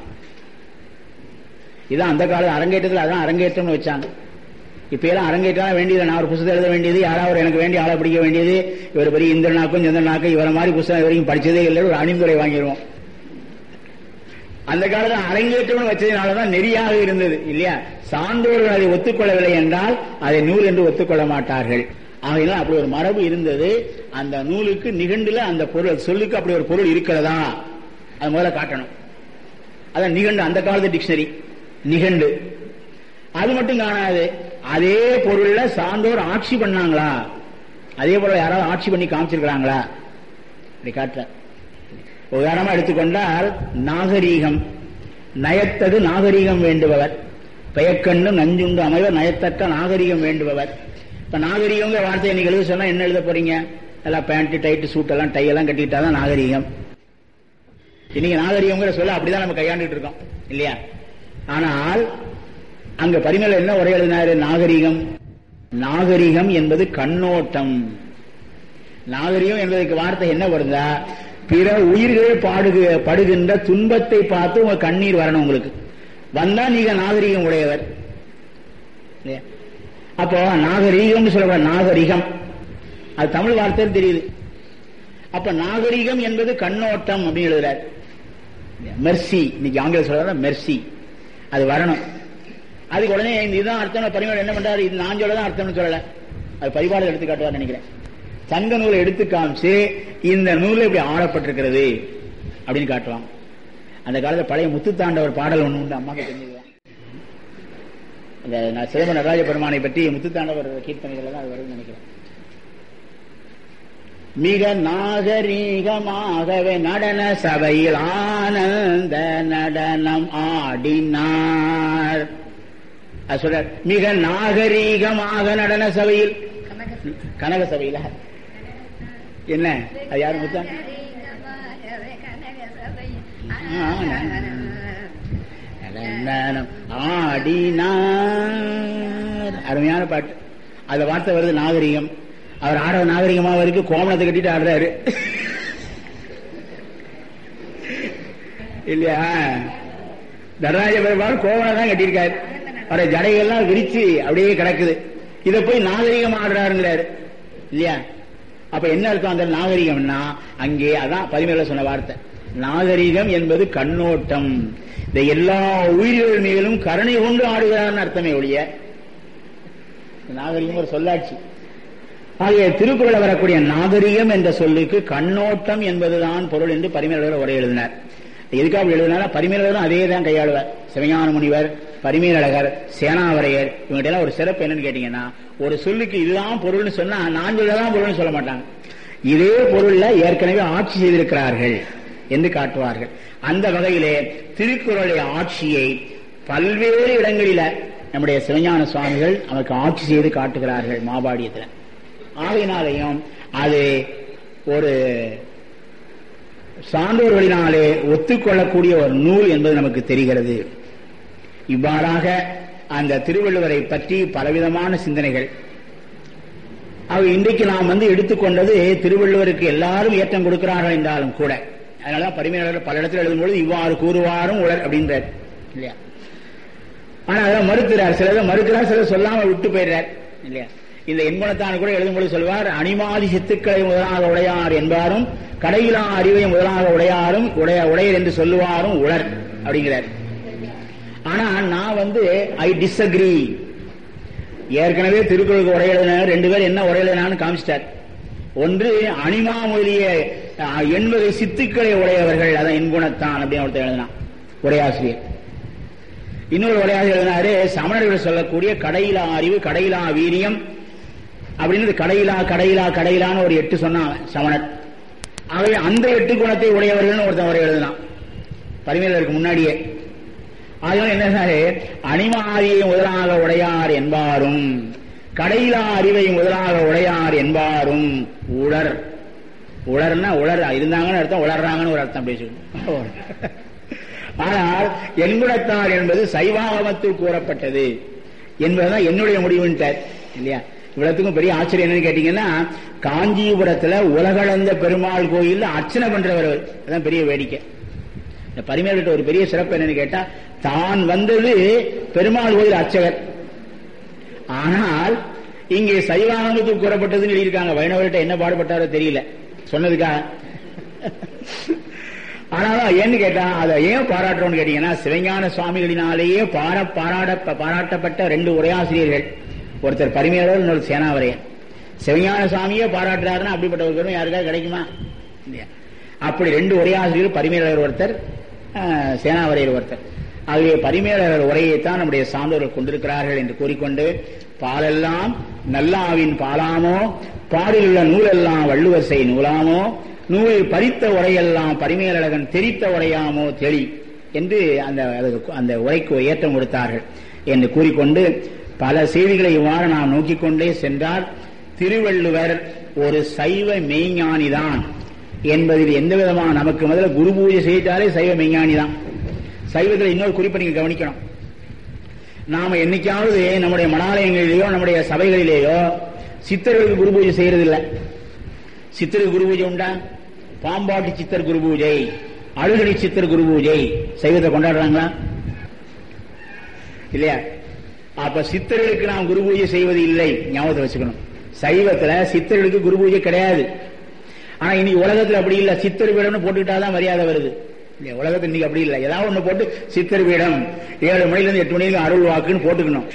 இதான் அந்த கால அரங்கேற்றத்தில் அதான் அரங்கேற்றம்னு வச்சாங்க இப்ப எல்லாம் அரங்கேற்றம் வேண்டியது நான் ஒரு புத்தகம் எழுத வேண்டியது யாராவது எனக்கு வேண்டிய ஆளை பிடிக்க வேண்டியது இவர் பெரிய இந்திரனாக்கும் சந்திரனாக்கும் இவரை மாதிரி புத்தகம் இது வரைக்கும் படிச்சதே இல்லை ஒரு அணிந்துரை வாங்கிடுவோம் அந்த காலத்துல அரங்கேற்றம்னு வச்சதுனாலதான் நெறியாக இருந்தது இல்லையா சான்றோர்கள் அதை ஒத்துக்கொள்ளவில்லை என்றால் அதை நூல் என்று ஒத்துக்கொள்ள மாட்டார்கள் ஆகையினால் அப்படி ஒரு மரபு இருந்தது அந்த நூலுக்கு நிகண்டுல அந்த பொருள் சொல்லுக்கு அப்படி ஒரு பொருள் இருக்கிறதா அது முதல்ல காட்டணும் அதான் நிகண்டு அந்த காலத்து டிக்ஷனரி நிகண்டு அது மட்டும் காணாது அதே பொருள்ல சான்றோர் ஆட்சி பண்ணாங்களா அதே போல யாராவது ஆட்சி பண்ணி காமிச்சிருக்கிறாங்களா அப்படி காட்டுற உதாரணமா எடுத்துக்கொண்டால் நாகரீகம் நயத்தது நாகரீகம் வேண்டுபவர் பெயக்கண்ணு நஞ்சுண்டு அமைவர் நயத்தக்க நாகரீகம் வேண்டுபவர் இப்ப நாகரீகங்கிற வார்த்தையை நீங்க எழுத சொன்னா என்ன எழுத போறீங்க எல்லாம் பேண்ட் டைட் சூட் எல்லாம் டை எல்லாம் கட்டிக்கிட்டாதான் நாகரீகம் இன்னைக்கு நாகரீகங்கிற சொல்ல அப்படிதான் நம்ம கையாண்டுட்டு இருக்கோம் இல்லையா ஆனால் அங்க பரிமேல என்ன உரை எழுதினாரு நாகரிகம் நாகரிகம் என்பது கண்ணோட்டம் நாகரிகம் என்பதற்கு வார்த்தை என்ன வருதா பிற உயிர்கள் பாடுக படுகின்ற துன்பத்தை பார்த்து உங்க கண்ணீர் வரணும் உங்களுக்கு வந்தா நீங்க நாகரிகம் உடையவர் இல்லையா? அப்போ நாகரீகம் சொல்ற நாகரிகம் அது தமிழ் வார்த்தை தெரியுது அப்ப நாகரிகம் என்பது கண்ணோட்டம் அப்படின்னு எழுதுறாரு மெர்சி இன்னைக்கு ஆங்கிலம் சொல்றதா மெர்சி அது வரணும் அதுக்கு உடனே இந்த இதுதான் அர்த்தம் பரிமாணம் என்ன பண்றாரு இது நான் சொல்லதான் அர்த்தம்னு சொல்லல அது பரிபாடல் எடுத்து காட்டுவார் நினைக்கிறேன் சங்க நூலை எடுத்து காமிச்சு இந்த நூல் இப்படி ஆடப்பட்டிருக்கிறது அப்படின்னு காட்டுவான் அந்த காலத்துல பழைய முத்துத்தாண்டவர் பாடல் ஒண்ணு உண்டு அம்மாக்கு தெரிஞ்சதுதான் அந்த நான் சிதம்பர நடராஜ பெருமானை பற்றி முத்துத்தாண்டவர் கீர்த்தனைகள் தான் அது வரும்னு நினைக்கிறேன் மிக நாகரீகமாகவே நடன சபையில் ஆனந்த நடனம் ஆடினார் அது சொல்றார் மிக நாகரீகமாக நடன சபையில் கனக சபையில என்ன அது யாரு முத்தா நடனம் ஆடினார் அருமையான பாட்டு அதுல வார்த்தை வருது நாகரிகம் அவர் ஆடுற நாகரிகமாக இருக்கு கோமணத்தை கட்டிட்டு ஆடுறாரு இல்லையா நடராஜ பெருமாள் கோவணம் தான் கட்டியிருக்காரு அவரை ஜடைகள்லாம் விரிச்சு அப்படியே கிடக்குது இத போய் நாகரிகம் ஆடுறாருங்கிறாரு இல்லையா அப்ப என்ன அர்த்தம் அந்த நாகரிகம்னா அங்கே அதான் பதிமேல சொன்ன வார்த்தை நாகரிகம் என்பது கண்ணோட்டம் இந்த எல்லா உயிர்கள் மேலும் கருணை கொண்டு ஆடுகிறார்னு அர்த்தமே ஒழிய நாகரிகம் ஒரு சொல்லாட்சி ஆகிய திருக்குறள் வரக்கூடிய நாகரிகம் என்ற சொல்லுக்கு கண்ணோட்டம் என்பதுதான் பொருள் என்று பரிமேலவர் உரை எழுதினார் எதுக்காக அப்படி எழுதினாரா பரிமேலவரும் அதே தான் கையாளுவார் சிவஞான முனிவர் பரிமேலழகர் சேனாவரையர் இவங்க எல்லாம் ஒரு சிறப்பு என்னன்னு கேட்டீங்கன்னா ஒரு சொல்லுக்கு இதுதான் பொருள்னு சொன்னா நான் சொல்லதான் பொருள்னு சொல்ல மாட்டாங்க இதே பொருள்ல ஏற்கனவே ஆட்சி செய்திருக்கிறார்கள் என்று காட்டுவார்கள் அந்த வகையிலே திருக்குறளுடைய ஆட்சியை பல்வேறு இடங்களில நம்முடைய சிவஞான சுவாமிகள் நமக்கு ஆட்சி செய்து காட்டுகிறார்கள் மாபாடியத்தில் ஆகையினாலையும் அது ஒரு சான்றோர்களினாலே ஒத்துக்கொள்ளக்கூடிய ஒரு நூல் என்பது நமக்கு தெரிகிறது இவ்வாறாக அந்த திருவள்ளுவரை பற்றி பலவிதமான சிந்தனைகள் அவ இன்றைக்கு நாம் வந்து எடுத்துக்கொண்டது திருவள்ளுவருக்கு எல்லாரும் ஏற்றம் கொடுக்கிறார்கள் என்றாலும் கூட அதனாலதான் பரிமையாளர் பல இடத்துல எழுதும்பொழுது இவ்வாறு கூறுவாரும் உலர் அப்படின்றார் இல்லையா ஆனா அதெல்லாம் மறுக்கிறார் சிலர் மறுக்கிறார் சிலர் சொல்லாம விட்டு போயிடுறார் இல்லையா இந்த எண்குணத்தான் கூட எழுதும்போது சொல்வார் அணிமாதி சித்துக்களை முதலாக உடையார் என்பாரும் கடையிலா அறிவை முதலாக உடையாரும் உடைய உடையர் என்று சொல்லுவாரும் உலர் அப்படிங்கிறார் ஆனா நான் வந்து ஐ டிஸ்அக்ரி ஏற்கனவே திருக்குறளுக்கு உரை எழுதின ரெண்டு பேர் என்ன உரை எழுதினான்னு காமிச்சிட்டார் ஒன்று அனிமா முதலிய அஹ், எண்வகை சித்துக்களை உடையவர்கள் அதான் எண்குணத்தான் அப்படின்னு ஒருத்தர் எழுதினான் உரையாசிரியர் இன்னொரு உரையாசிரியர் எழுதினாரு சமணர்கள் சொல்லக்கூடிய கடையிலா அறிவு கடையிலா வீரியம் அப்படின்னு கடையிலா கடையிலா கடையிலான்னு ஒரு எட்டு சொன்னான் சமணர் ஆகவே அந்த எட்டு குணத்தை உடையவர்கள் ஒருத்தன் உரை எழுதினான் பரிமையாளருக்கு முன்னாடியே அதனால என்ன சாரு அணிமாரியை முதலாக உடையார் என்பாரும் கடையிலா அறிவை முதலாக உடையார் என்பாரும் உளர் உளர்னா உளர் இருந்தாங்கன்னு அர்த்தம் உளர்றாங்கன்னு ஒரு அர்த்தம் பேசுவோம் ஆனால் எண்குணத்தார் என்பது சைவாகமத்தில் கூறப்பட்டது என்பதுதான் என்னுடைய முடிவுன்ட்டார் இல்லையா இவ்வளவுக்கும் பெரிய ஆச்சரியம் என்னன்னு கேட்டீங்கன்னா காஞ்சிபுரத்துல உலகளந்த பெருமாள் கோயில் அர்ச்சனை பண்றவர் அவர். அதான் பெரிய வேடிக்கை இந்த பரிமேல்கிட்ட ஒரு பெரிய சிறப்பு என்னன்னு கேட்டா தான் வந்தது பெருமாள் கோயில் அர்ச்சகர் ஆனால் இங்கே சைவானந்தத்துக்கு கூறப்பட்டதுன்னு எழுதியிருக்காங்க வைணவர்கிட்ட என்ன பாடுபட்டாரோ தெரியல சொன்னதுக்கா ஆனாலும் ஏன்னு கேட்டா அதை ஏன் பாராட்டுறோம்னு கேட்டீங்கன்னா சிவஞான சுவாமிகளினாலேயே பார பாராட பாராட்டப்பட்ட ரெண்டு உரையாசிரியர்கள் ஒருத்தர் பரிமையாளர் இன்னொரு சேனாவரையன் சிவஞான சுவாமியே பாராட்டுறாருன்னா அப்படிப்பட்ட ஒரு பெருமை யாருக்காவது கிடைக்குமா இல்லையா அப்படி ரெண்டு உரையாசிரியர் பரிமையாளர் ஒருத்தர் ஆஹ், சேனாவரையர் ஒருத்தர் ஆகவே பரிமேலர் உரையைத்தான் நம்முடைய சான்றோர்கள் கொண்டிருக்கிறார்கள் என்று கூறிக்கொண்டு பாலெல்லாம் நல்லாவின் பாலாமோ பாடில் உள்ள நூலெல்லாம் வள்ளுவர் செய் நூலாமோ நூலில் பறித்த உரையெல்லாம் பரிமேலழகன் தெரித்த உரையாமோ தெளி என்று அந்த அதுக்கு- அந்த உரைக்கு ஏற்றம் கொடுத்தார்கள் என்று கூறிக்கொண்டு பல செய்திகளை இவ்வாறு நாம் நோக்கிக் கொண்டே சென்றால் திருவள்ளுவர் ஒரு சைவ மெய்ஞானிதான் என்பதில் எந்த விதமான நமக்கு முதல்ல குரு பூஜை செய்தாலே சைவ மெய்ஞானி தான் சைவத்தில் இன்னொரு குறிப்பை நீங்க கவனிக்கணும் நாம என்னைக்காவது நம்முடைய மடாலயங்களிலேயோ நம்முடைய சபைகளிலேயோ சித்தர்களுக்கு குரு பூஜை செய்யறது இல்ல சித்தருக்கு குரு பூஜை உண்டா பாம்பாட்டி சித்தர் குரு பூஜை அழுகணி சித்தர் குரு பூஜை சைவத்தை கொண்டாடுறாங்களா இல்லையா அப்ப சித்தர்களுக்கு நாம் குரு பூஜை செய்வது இல்லை ஞாபகத்தை வச்சுக்கணும் சைவத்துல சித்தர்களுக்கு குரு பூஜை கிடையாது ஆனா இன்னைக்கு உலகத்துல அப்படி இல்ல சித்தர் வீடம்னு போட்டுக்கிட்டாதான் மரியாதை வருது இல்லையா உலகத்துல இன்னைக்கு அப்படி இல்ல ஏதாவது ஒண்ணு போட்டு சித்தர் வீடம் ஏழு மணில இருந்து எட்டு மணிக்கு அருள் வாக்குன்னு போட்டுக்கணும்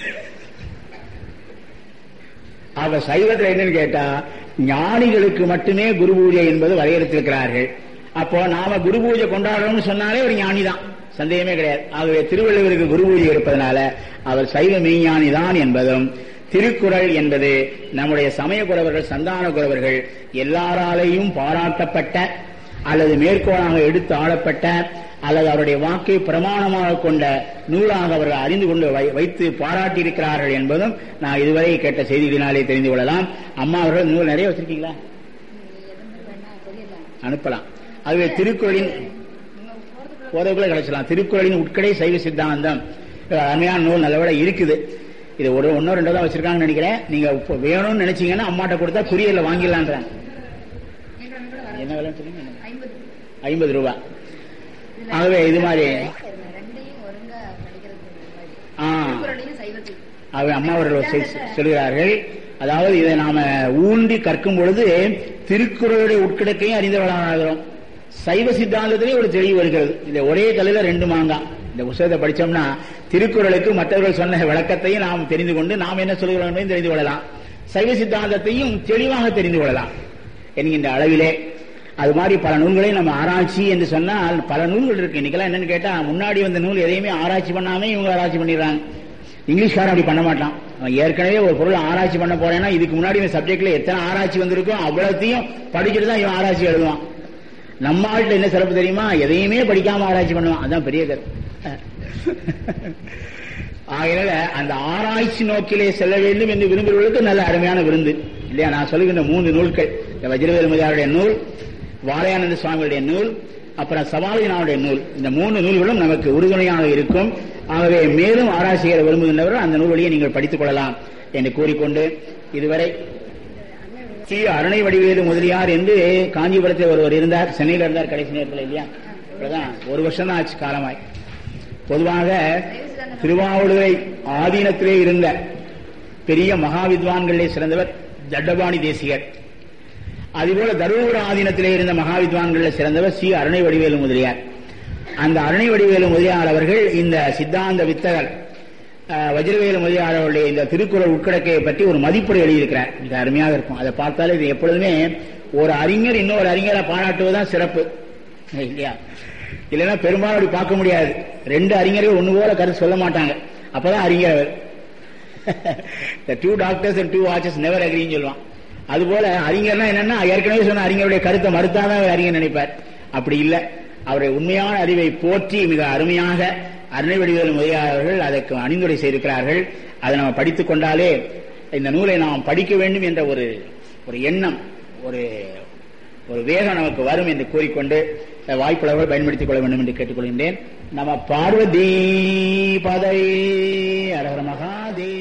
அவ சைவத்துல என்னன்னு கேட்டா ஞானிகளுக்கு மட்டுமே குரு பூஜை என்பது வரையறுத்திருக்கிறார்கள் அப்போ நாம குரு பூஜை கொண்டாடுறோம்னு சொன்னாலே ஒரு ஞானி தான் சந்தேகமே கிடையாது ஆகவே திருவள்ளுவருக்கு குரு பூஜை இருப்பதனால அவர் சைவ மெய்ஞானி தான் என்பதும் திருக்குறள் என்பது நம்முடைய சமய குறவர்கள் சந்தான குறவர்கள் எல்லாராலையும் பாராட்டப்பட்ட அல்லது மேற்கோளாக எடுத்து ஆளப்பட்ட அல்லது அவருடைய வாக்கை பிரமாணமாக கொண்ட நூலாக அவர்கள் அறிந்து கொண்டு வை- வைத்து பாராட்டியிருக்கிறார்கள் என்பதும் நான் இதுவரை கேட்ட செய்திகளினாலே தெரிந்து கொள்ளலாம் அம்மா அவர்கள் நூல் நிறைய வச்சிருக்கீங்களா அனுப்பலாம் அதுவே திருக்குறளின் போதக்குள்ள கிடைச்சலாம் திருக்குறளின் உட்கடை சைவ சித்தாந்தம் இது அருமையான நூல் நல்லவிட இருக்குது இது ஒரு ஒன்னோ ரெண்டோ தான் வச்சிருக்காங்கன்னு நினைக்கிறேன் நீங்க இப்போ வேணும்னு நினைச்சீங்கன்னா அம்மாட்ட கொடுத்தா குரியர்ல வாங்கிடலான்றாங்க என்ன விலைன்னு சொல்லுங்க ஐம்பது ரூபாய் ஆகவே இது மாதிரி ரெண்டையும் ஒருங்கா படிக்கிறது ஆ திருக்குறளையும் சைவத்தையும் அவை அம்மா அவர்கள் செ- சொல்கிறார்கள் அதாவது இதை நாம ஊன்றி கற்கும் பொழுது திருக்குறளுடைய உட்கிடக்கையும் அறிந்தவர்களாகிறோம் சைவ சித்தாந்தத்திலே ஒரு தெளிவு வருகிறது இந்த ஒரே கல்லில் ரெண்டு மாங்காய் இந்த புத்தகத்தை படிச்சோம்னா திருக்குறளுக்கு மற்றவர்கள் சொன்ன விளக்கத்தையும் நாம் தெரிந்து கொண்டு நாம் என்ன சொல்கிறோம் என்பதையும் தெரிந்து கொள்ளலாம் சைவ சித்தாந்தத்தையும் தெளிவாக தெரிந்து கொள்ளலாம் என்கின்ற அளவிலே அது மாதிரி பல நூல்களை நம்ம ஆராய்ச்சி என்று சொன்னால் பல நூல்கள் இருக்கு இன்னைக்கெல்லாம் என்னன்னு கேட்டா முன்னாடி வந்த நூல் எதையுமே ஆராய்ச்சி பண்ணாம இவங்க ஆராய்ச்சி பண்ணிடுறாங்க இங்கிலீஷ்காரன் அப்படி பண்ண மாட்டான் அவன் ஏற்கனவே ஒரு பொருள் ஆராய்ச்சி பண்ண போறேன்னா இதுக்கு முன்னாடி இந்த சப்ஜெக்ட்ல எத்தனை ஆராய்ச்சி வந்திருக்கோ அவ்வளோத்தையும் படிச்சுட்டு தான் இவன் ஆராய்ச்சி எழுதுவான் நம்ம ஆள்கிட்ட என்ன சிறப்பு தெரியுமா எதையுமே படிக்காம ஆராய்ச்சி பண்ணுவான் அதான் பெரிய கருத்து ஆகையால அந்த ஆராய்ச்சி நோக்கிலே செல்ல வேண்டும் என்று விரும்புகிறவர்களுக்கு நல்ல அருமையான விருந்து இல்லையா நான் சொல்லுகின்ற மூன்று நூல்கள் இந்த வஜ்ரவேல் முதலியாருடைய நூல் வாழையானந்த சுவாமியுடைய நூல் அப்புறம் சவாலினாவுடைய நூல் இந்த மூன்று நூல்களும் நமக்கு உறுதுணையாக இருக்கும் ஆகவே மேலும் ஆராய்ச்சி செய்ய விரும்புகின்றவர்கள் அந்த நூல் வழியை நீங்கள் படித்துக் கொள்ளலாம் என்று கூறிக்கொண்டு இதுவரை ஸ்ரீ அருணை வடிவேலு முதலியார் என்று காஞ்சிபுரத்தில் ஒருவர் இருந்தார் சென்னையில் இருந்தார் கடைசி நேரத்தில் இல்லையா இப்பதான் ஒரு வருஷம் தான் ஆச்சு காலமாய் பொதுவாக திருவாவூரை ஆதீனத்திலே இருந்த பெரிய மகாவித்வான்களிலே சிறந்தவர் தண்டபாணி தேசிகர் அதுபோல தருமபுர ஆதீனத்திலே இருந்த மகாவித்வான்களில் சிறந்தவர் சி அருணை வடிவேலு முதலியார் அந்த அருணை வடிவேலு முதலியார் அவர்கள் இந்த சித்தாந்த வித்தகர் அஹ், வஜ்ரவேலு முதலியார் அவருடைய இந்த திருக்குறள் உட்கடக்கையை பற்றி ஒரு மதிப்புரை எழுதியிருக்கிறார் மிக அருமையாக இருக்கும் அதை பார்த்தாலே இது எப்பொழுதுமே ஒரு அறிஞர் இன்னொரு அறிஞரை பாராட்டுவதுதான் சிறப்பு இல்லையா இல்லைன்னா பெரும்பாலும் அப்படி பார்க்க முடியாது ரெண்டு அறிஞர்கள் ஒண்ணு போல கருத்து சொல்ல மாட்டாங்க அப்பதான் அறிஞர் அவர் two doctors and two watches never அக்ரின்னு சொல்லுவான் அதுபோல அறிஞர்னா என்னன்னா ஏற்கனவே சொன்ன அறிஞருடைய கருத்தை மறுத்தாதான் அவர் அறிஞர் நினைப்பார் அப்படி இல்லை அவருடைய உண்மையான அறிவை போற்றி மிக அருமையாக அருணை வடிவேலு முதலியார் அவர்கள் அதற்கு அணிந்துரை செய்திருக்கிறார்கள் அதை நம்ம படித்துக் கொண்டாலே இந்த நூலை நாம் படிக்க வேண்டும் என்ற ஒரு ஒரு எண்ணம் ஒரு ஒரு வேகம் நமக்கு வரும் என்று கூறிக்கொண்டு இந்த வாய்ப்புள்ளவர்கள் பயன்படுத்திக் கொள்ள வேண்டும் என்று கேட்டுக்கொள்கின்றேன் நம பார்வதி பதை அரஹர மகாதேவ